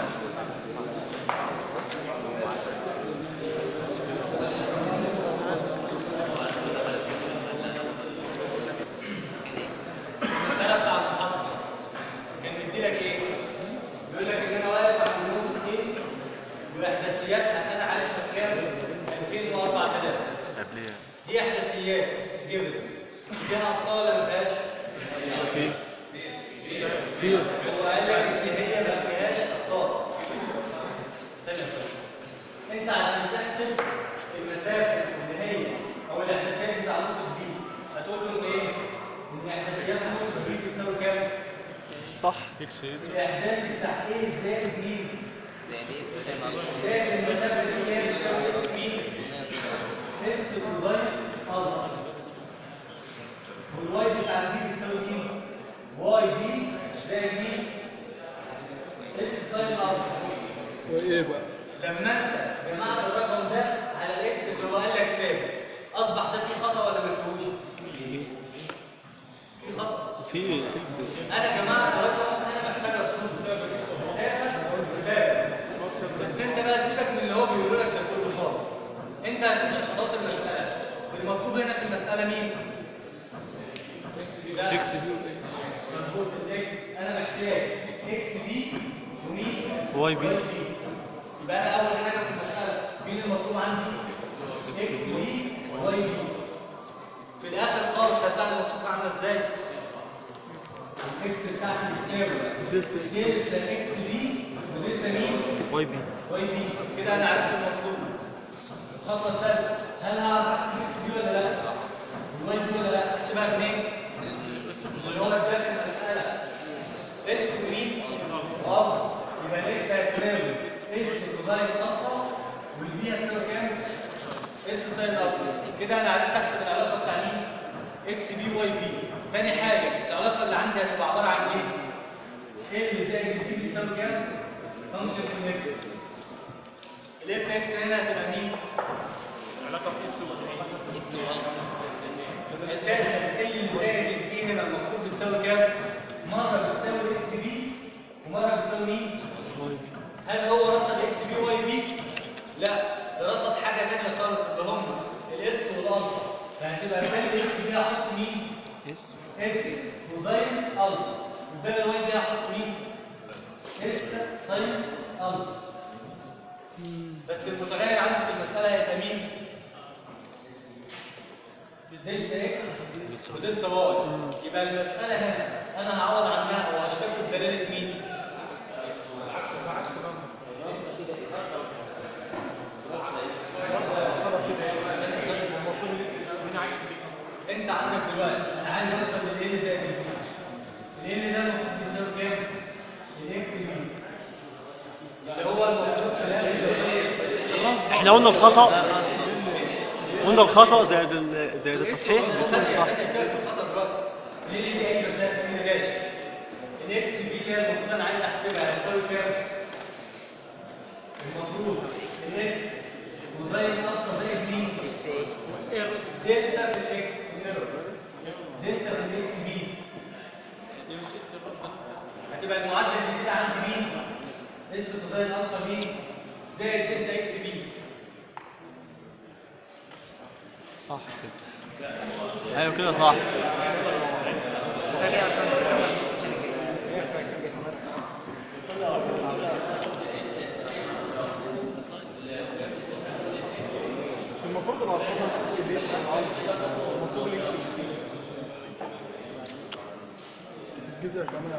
المساله بتاع المحاضره كان مديلك ايه؟ بيقول لك ان انا واقف على النقطه ايه واحداثياتها انا عارفها بكام؟ 2004 3 قبليه دي احداثيات جبل فيها اخطاء ولا ما فيهاش؟ في في هو قال لك ان هي ما فيهاش اخطاء ثانيه انت عشان تحسب المسافه اللي هي او الاحداثيات بتاع نقطه بي هتقول له ان ايه؟ ان احداثيات نقطه بي بتساوي كام؟ صح اكس ايه الاحداث بتاع ايه زائد مين؟ زي دي سيستم زائد المسافه اللي هي بتساوي اس مين؟ اس كوزين الفا والواي بتاع البي بتساوي مين؟ واي بي زائد مين؟ اس ساين الفا وايه بقى لما انت جمعت الرقم ده على الاكس اللي هو قال لك ثابت اصبح ده فيه خطا ولا ما فيهوش؟ في خطا في انا جمعت رقم انا محتاج ارصده مسافه مسافه بس انت بقى سيبك من اللي هو بيقول لك ده كله خالص انت هتمشي خطوات المساله المطلوب هنا في المساله مين؟ ده اكس بي مظبوط الاكس انا محتاج اكس بي ومين؟ واي بي. يبقى انا اول حاجه في المساله مين المطلوب عندي؟ اكس بي واي بي في الاخر خالص هتطلع لي مصروف عامله ازاي؟ الاكس بتاعتي بتساوي دلتا اكس بي ودلتا مين؟ واي بي واي بي كده انا عرفت المطلوب الخطوه الثالثه هل هعرف احسب اكس بي ولا لا؟ واي بي ولا لا؟ احسبها منين؟ اللي هو ده في المساله اس ومين؟ واب يبقى الاكس هتساوي اس كوزين الفا والبي هتساوي كام؟ اس ساين الفا كده انا عرفت احسب العلاقه بتاع مين؟ اكس بي واي بي تاني حاجه العلاقه اللي عندي هتبقى عباره عن ايه؟ ال زائد البي بتساوي كام؟ فانكشن في الاكس الاف اكس هنا هتبقى مين؟ اساسا ال زائد البي هنا المفروض بتساوي كام؟ مره بتساوي اكس بي ومره بتساوي مين؟ هل هو رصد اكس بي واي بي؟ لا ده رصد حاجه ثانيه خالص اللي هم الاس والالفا فهتبقى بدل اكس بي هحط مين؟ اس اس كوزين الفا بدل الواي بي هحط مين؟ اس ساين الفا بس المتغير عندي في المساله هيبقى مين؟ دلتا اكس ودلتا واي يبقى المساله هنا انا هعوض عنها او هشتغل بدلاله مين؟ انت عندك دلوقتي انا عايز اوصل لل زائد ال ال ده المفروض بيساوي كام؟ الاكس بي اللي هو المفروض في الاخر احنا قلنا الخطأ قلنا الخطأ زائد ال- زائد التصحيح بيساوي الصح ليه دي اي مسافه ايه داش الاكس بي اللي هي المفروض انا عايز احسبها هتساوي كام؟ المفروض الاكس وزي الاقصى زائد مين؟ دلتا في الاكس الايرور دلتا في الاكس بي هتبقى المعادله الجديده عندي مين؟ اس كوزين الفا مين؟ زائد دلتا اكس بي صح كده ايوه كده صح مش المفروض الارصده الاكس بي اس المطلوب الاكس بي الجزء كمان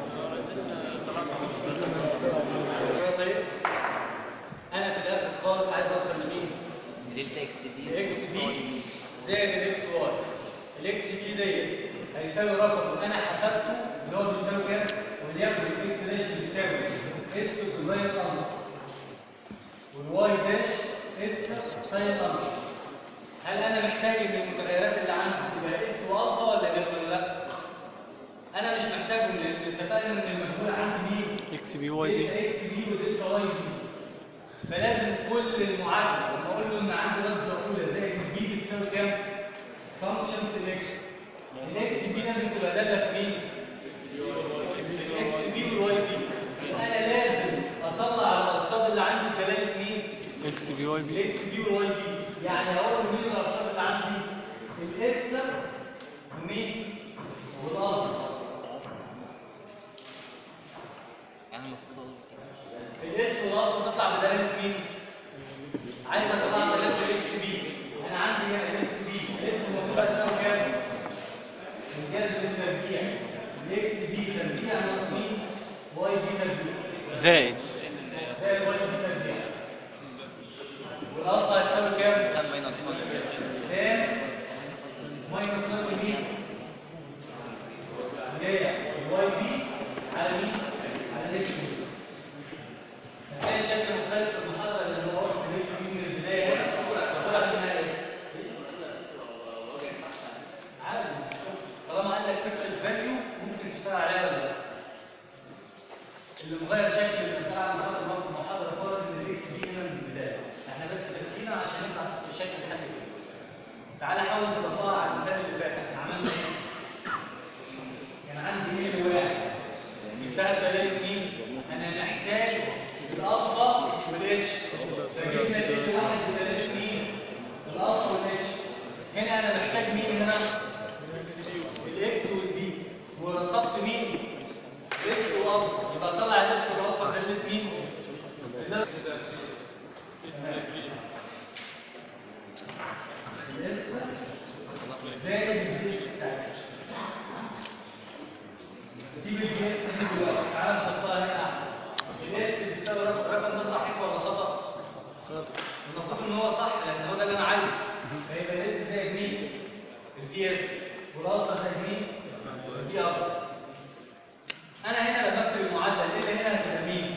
طيب انا في الاخر خالص عايز اوصل لمين؟ دلتا اكس بي الاكس بي زائد الاكس واي الاكس بي ديت هيساوي رقم انا حسبته اللي هو بيساوي كام؟ وليكن الاكس داش بيساوي اس كوزين الفا والواي داش اس ساين الفا هل انا محتاج ان المتغيرات اللي عندي تبقى اس والفا ولا غير ولا لا؟ انا مش محتاجهم لان اتفقنا ان المجهول عندي مين؟ اكس بي واي بي دلتا اكس بي ودلتا واي بي فلازم كل المعادله لما اقول له ان عندي رصده اولى زائد البي بتساوي كام؟ فانكشن في الاكس الاكس بي لازم تبقى داله في مين؟ الاكس بي والواي بي انا لازم اطلع الارصاد اللي عندي بدلاله مين؟ اكس بي واي بي الاكس بي والواي بي يعني هقول مين الارصاد اللي عندي؟ الاس ومين؟ والالفا يعني المفروض اقول كده الاس والالفا تطلع بدلاله مين؟ عايز اطلع بدلاله الاكس بي انا عندي هنا الاكس بي الاس المفروض هتساوي كام؟ الجذر التربيع الاكس بي تربيع ناقص مين؟ واي بي تربيع زائد زائد واي بي تربيع والالفا هتساوي كام؟ كام ماينس 1 تان ماينس 1 مين؟ اللي هي الواي بي على مين؟ على الاكس بي هتلاقي شكل مختلف في المحاضرة اللي هو واخد الاكس بي من البداية هنا طلع اسمها اكس عادي طالما قال لك فيكس الفاليو ممكن تشتغل عليها ولا لا اللي مغير شكل المسألة عن المحاضرة في المحاضرة فرض ان الاكس بي هنا من البداية احنا بس قاسينا عشان نطلع في شكل لحد كده تعالى حاول تطبقها على المثال اللي فات احنا عملنا ايه؟ كان عندي مين واحد جبتها بدلاله مين؟ انا محتاج الالفا والاتش فجبنا كل واحد بدلاله مين؟ الالفا والاتش هنا انا محتاج مين هنا؟ الاكس والبي ورصدت مين؟ اس والالفا يبقى طلع الاس والالفا بدلاله مين؟ بدلاله الاس زائد البي اس بتاعتي سيب البي اس دي دلوقتي تعالى نحطها هنا احسن الاس بتساوي الرقم الرقم ده صحيح ولا خطا؟ المفروض ان هو صح لان هو ده اللي انا عايزه فيبقى الاس زائد مين؟ البي اس والالفا زائد مين؟ البي الفا انا هنا لما اكتب المعادله ايه اللي هنا هتبقى مين؟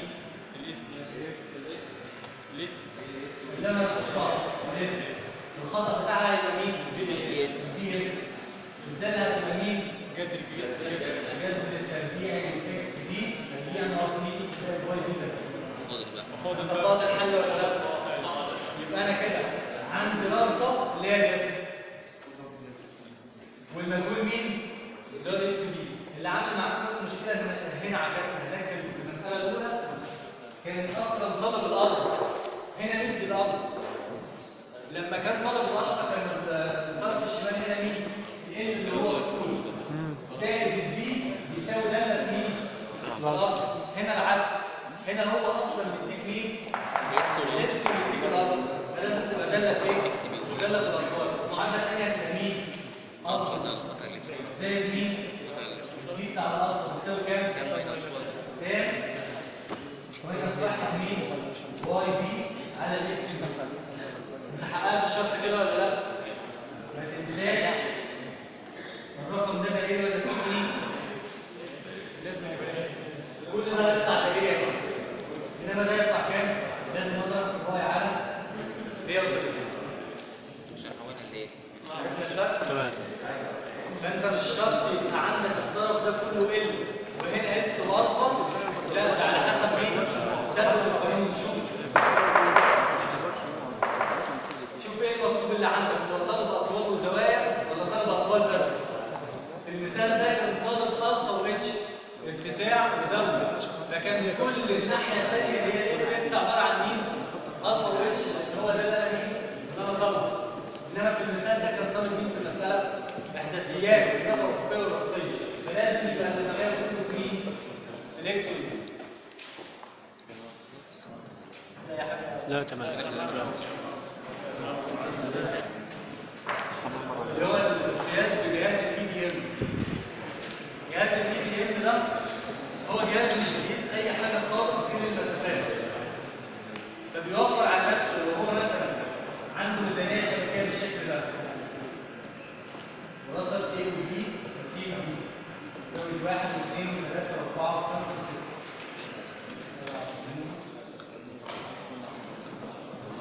اللي انا رصدتها الاس الخطا بتاعها هيبقى مين؟ بي اس. بي اس الداله هتبقى مين؟ جذر التربيعي للاكس بي تربيع ناقص مين؟ زائد واي بي طبقات الحل ولا لا؟ يبقى انا كده عندي رصده اللي هي الاس والمجهول مين؟ اللي هو الاكس بي اللي عامل معاكم بس مشكله هنا هنا عكسنا هناك في في المساله الاولى كانت اصلا طلب الارض هنا ندي الارض لما كان طلب الالفا كان الطرف الشمالي هنا مين؟ ال اللي هو الطول زائد الفي بيساوي داله في مين؟ الالفا هنا العكس هنا هو اصلا مديك مين؟ الاس ومديك الالفا فلازم تبقى داله في ايه؟ داله في الاطوال وعندك ثانيه هتبقى مين؟ الفا زائد مين؟ الفي بتاع الالفا بتساوي كام؟ كام؟ ماينس واحد مين؟ واي بي على الاكس بي انت حققت الشرط كده ولا لا؟ ما تنساش الرقم ده بقى ايه ولا اسمه ايه؟ لازم يبقى كل ده هيطلع تقريبا انما ده يطلع كام؟ لازم اضرب في الواي على 180 عشان حولنا لايه؟ عرفنا الفرق؟ تمام فانت مش شرط يبقى عندك الطرف ده كله ال وهنا اس والفا لا ده على حسب مين؟ ثبت القانون شوف شوف ايه المطلوب اللي عندك هو طالب اطوال وزوايا ولا طالب اطوال بس؟ في المثال ده كان طالب الفا واتش ارتفاع وزاويه فكان كل الناحيه الثانيه اللي هي اف اكس عباره عن مين؟ الفا واتش اللي هو ده اللي انا مين؟ اللي انا طالبه انما في المثال ده كان طالب مين في المساله؟ احداثيات ومسافه افقيه وراسيه فلازم يبقى المجال كله في مين؟ في الاكس والبي. لا يا حبيبي لا تمام تمام اللي هو القياس بجهاز البي دي ام جهاز البي دي ام ده هو جهاز مش بيقيس اي حاجه خالص غير المسافات فبيوفر على نفسه لو هو مثلا عنده ميزانيه شبكيه بالشكل ده وراسها سي وبي وسي وبي زود واحد واثنين وثلاثه واربعه وخمسه وسته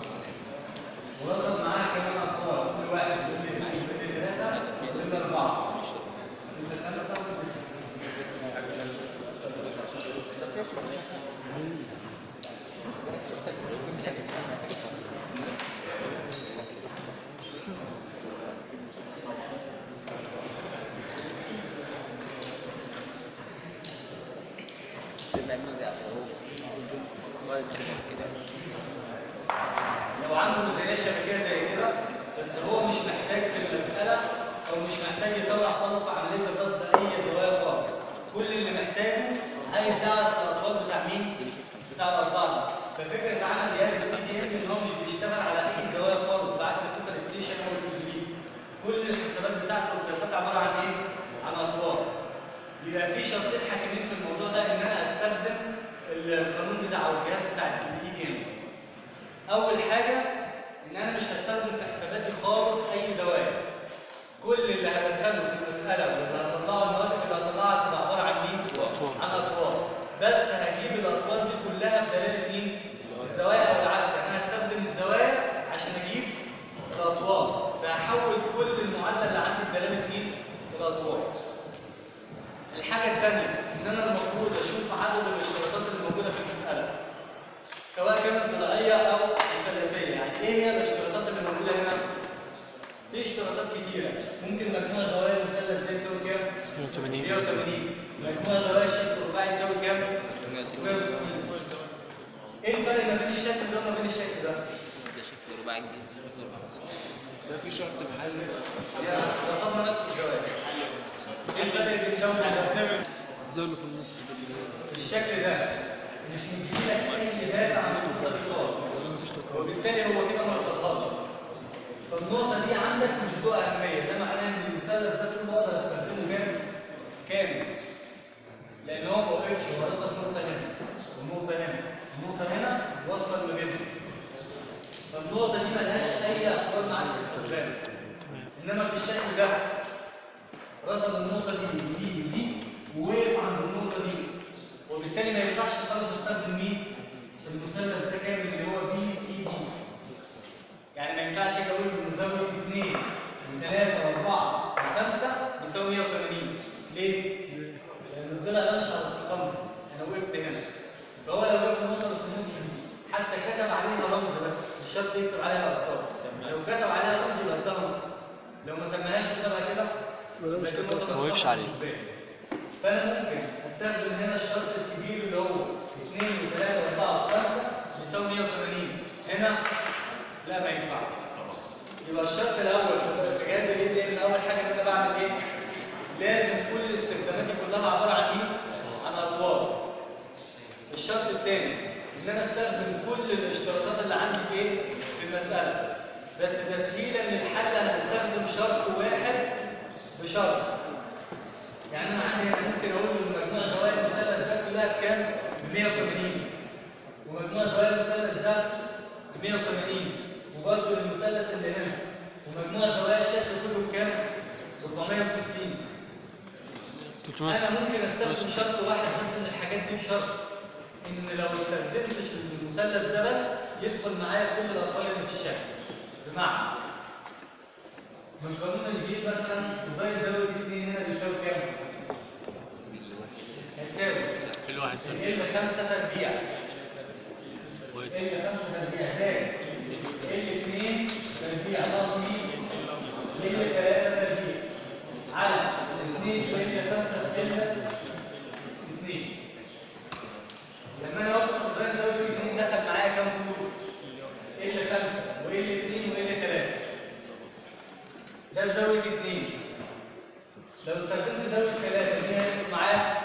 ورصد معاها كمان اطفال كل واحد يقول لي اثنين يقول لي ثلاثه يقول لي اربعه لو عنده ميزانيه شبكيه زي كده بس هو مش محتاج في المساله او مش محتاج يطلع خالص في عمليه الرصد اي زوايا خالص كل اللي محتاجه عايز يعرف الاطوال بتاع مين؟ بتاع الاربعه ده ففكره عمل جهاز البي دي ام ان هو مش بيشتغل على اي زوايا خالص بعكس التوتال ستيشن او التلفزيون كل الحسابات بتاعته والقياسات عباره عن ايه؟ عن اطوال يبقى في شرطين حاكمين في الموضوع ده ان انا استخدم القانون بتاع او الجهاز بتاع الاي دي ام اول حاجه ان انا مش هستخدم في حساباتي خالص اي زوايا كل اللي هدخله في المساله واللي هطلعه النواتج اللي هطلعها تبقى عباره عن مين عن اطوال بس هجيب الاطوال دي كلها بدلاله مين الزوايا او العكس يعني انا هستخدم الزوايا عشان اجيب الاطوال فهحول كل المعادله اللي عندي بدلاله مين الاطوال الحاجه الثانيه ان انا المفروض اشوف عدد الاشتراطات اللي موجوده في المساله سواء كانت ضلعيه او مثلثيه يعني ايه هي الاشتراطات اللي موجوده هنا في اشتراطات كتيره ممكن مجموع زوايا المثلث ده يساوي كام 180 180 مجموع زوايا الشكل الرباعي يساوي كام 160 ايه الفرق ما بين الشكل ده وما بين الشكل ده ده شكل رباعي جديد شكل رباعي ده في شرط محلي يا رصدنا نفس الزوايا ايه الفرق بين ده وده زي اللي في النص الشكل ده مش مديلك اي داتا عن النقطه دي خالص وبالتالي هو كده ما رصدهاش فالنقطه دي عندك مش ذو اهميه ده معناه ان المثلث ده طول ما اقدر استخدمه كامل كامل لان هو ما وقفش هو رصد نقطه هنا والنقطه هنا النقطه هنا وصل ما بينهم فالنقطه دي ملهاش اي احوال معاك في الحسبان انما في الشكل ده رصد النقطه دي ودي ودي ووقف عند النقطه دي وبالتالي ما ينفعش خالص استخدم مين؟ المثلث ده كامل اللي هو بي سي دي. يعني ما ينفعش اجي اقول ان زاويه 2 و3 و4 و5 بيساوي 180 ليه؟ لان الضلع ده مش على استقامه انا وقفت هنا فهو لو وقف النقطه اللي في النص دي حتى كتب عليها رمز بس مش شرط يكتب عليها ارقام لو كتب عليها رمز يبقى ده نقطه لو ما سماهاش حسابها كده ولا مش يبقى دي كتب. نقطة ما وقفش مفتوحة عليه. بالنسبة لي. فانا ممكن استخدم هنا الشرط الكبير اللي هو 2 و3 و4 و5 بيساوي 180 هنا لا ما ينفعش يبقى الشرط الاول في جهاز الاي دي من اول حاجه ان انا بعمل ايه؟ لازم كل استخداماتي كلها عباره عن مين؟ عن اطوال الشرط الثاني ان انا استخدم كل الاشتراطات اللي عندي في ايه؟ في المساله بس تسهيلا للحل هنستخدم شرط واحد بشرط يعني انا عندي هنا ممكن اقول ان مجموع زوايا المثلث ده كلها بكام؟ ب 180 ومجموع زوايا المثلث ده ب 180 وبرضه المثلث اللي هنا ومجموع زوايا الشكل كله بكام؟ 460 300 انا ممكن استخدم شرط واحد بس من الحاجات دي بشرط ان لو استخدمتش المثلث ده بس يدخل معايا كل الاطوال اللي في الشكل بمعنى من قانون الجديد مثلا كوزين زاويه 2 هنا بيساوي كام؟ هيساوي الواحد ال 5 تربيع ال 5 تربيع زائد ال 2 تربيع ناقص مين؟ ال 3 تربيع على 2 في ال 5 في ال 2 لما انا قلت كوزين زاويه 2 دخل معايا كام طول؟ ال 5 وال 2 وال 3 ده زاويه 2 لو استخدمت زاويه 3 مين هيدخل معايا؟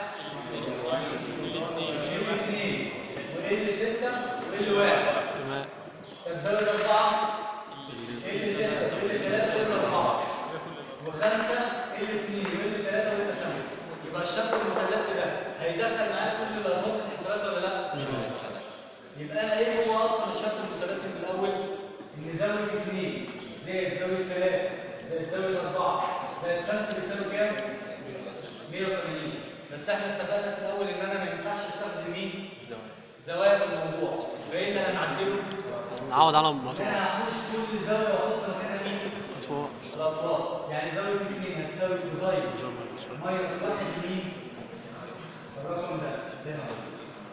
الاثنين وال 6 وال 1 تمام طب زاويه 4 ال 6 وال 3 وال 4 و5 ال 2 وال 3 وال 5 يبقى الشرط المثلثي ده هيدخل معايا كل الارقام في الحسابات ولا لا؟ يبقى انا ايه هو اصلا الشرط المثلثي من الاول؟ ان زاويه 2 زائد زاويه 3 زائد زاويه 4 زائد 5 بيساوي كام؟ 180 بس احنا اتفقنا في الاول ان انا ما ينفعش استخدم مين؟ زوايا في الموضوع فايه اللي هنعدله؟ نعوض على ان الموضوع انا هخش كل زاويه واحط مكانها مين؟ مطوع الاطوال يعني زاويه 2 هتساوي كوزين ماينس 1 لمين؟ الرقم ده زي ما هو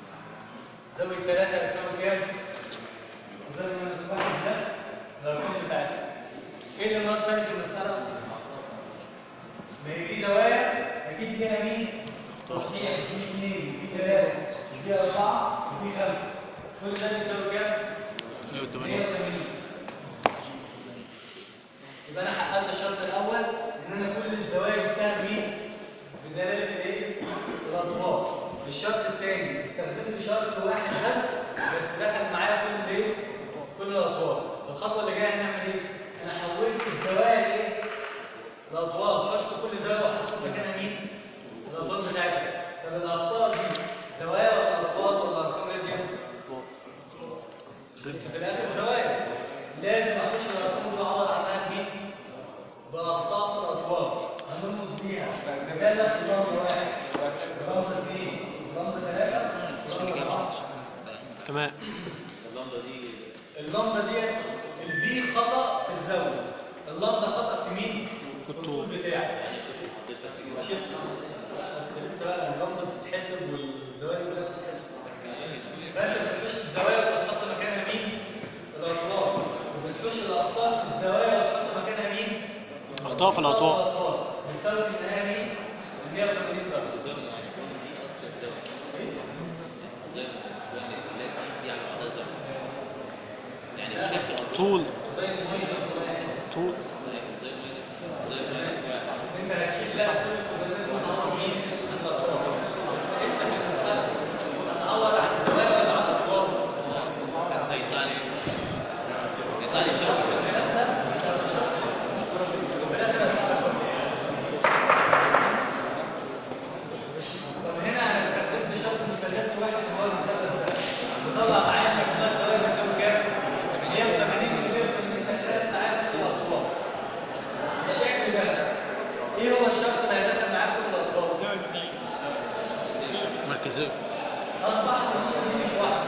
ودي 4 ودي 5 كل ده بيساوي كام؟ 180 180 يبقى انا حققت الشرط الاول ان انا كل الزوايا جبتها بمين؟ بدلاله الايه؟ الاطوال الشرط الثاني استخدمت شرط واحد بس بس دخل معايا كل ايه؟ كل الاطوال الخطوه اللي جايه هنعمل ايه؟ انا حولت الزوايا لايه؟ الاطوال خرجت كل زاويه وحطيت مكانها مين؟ الاطوال بتاعتها طب الاخطاء دي زوايا ولا اطوال ولا ارقام راديان؟ بس في الاخر زوايا لازم اخش الارقام دي واعوض عنها بمين؟ باخطاء في الاطوال هنرمز بيها مجله في رمز واحد رمز اثنين رمز ثلاثه رمز اربعه تمام اللمبه دي اللمبه دي الفي خطا في الزاويه اللمبه خطا في مين؟ في الطول بتاعي يعني شوف حطيت بس كده شفت بس لسه بقى اللمبه بتتحسب والزوايا كلها بتتحسب فانت بتحوش الزوايا وتحط مكانها مين؟ الاطوال وبتحوش الاخطاء في الزوايا وتحط مكانها مين؟ اخطاء في الاطوال بتساوي في النهايه مين؟ 180 درجه دي اصلا زاويه زي الاسوان الثلاث دي على بعضها زاويه يعني الشكل طول زي الماينس واحد طول زي زي الماينس واحد انت هتشيل لا كل زي ما تعوض مين؟ عن الاطوال بس انت في المساله هتعوض عن زوايا ولا عن اطوال؟ بس هيطلع لي يطلع لي شكل طب هنا انا استخدمت شرط مثلث واحد اللي هو المثلث ده بطلع معايا مجموع زوايا بيساوي كام؟ 180 و 180 تحتاج معايا كل الاطوال الشكل ده ايه هو الشرط اللي هيدخل معاك كل الاطوال؟ مركزية اصبح النقطه دي مش واحده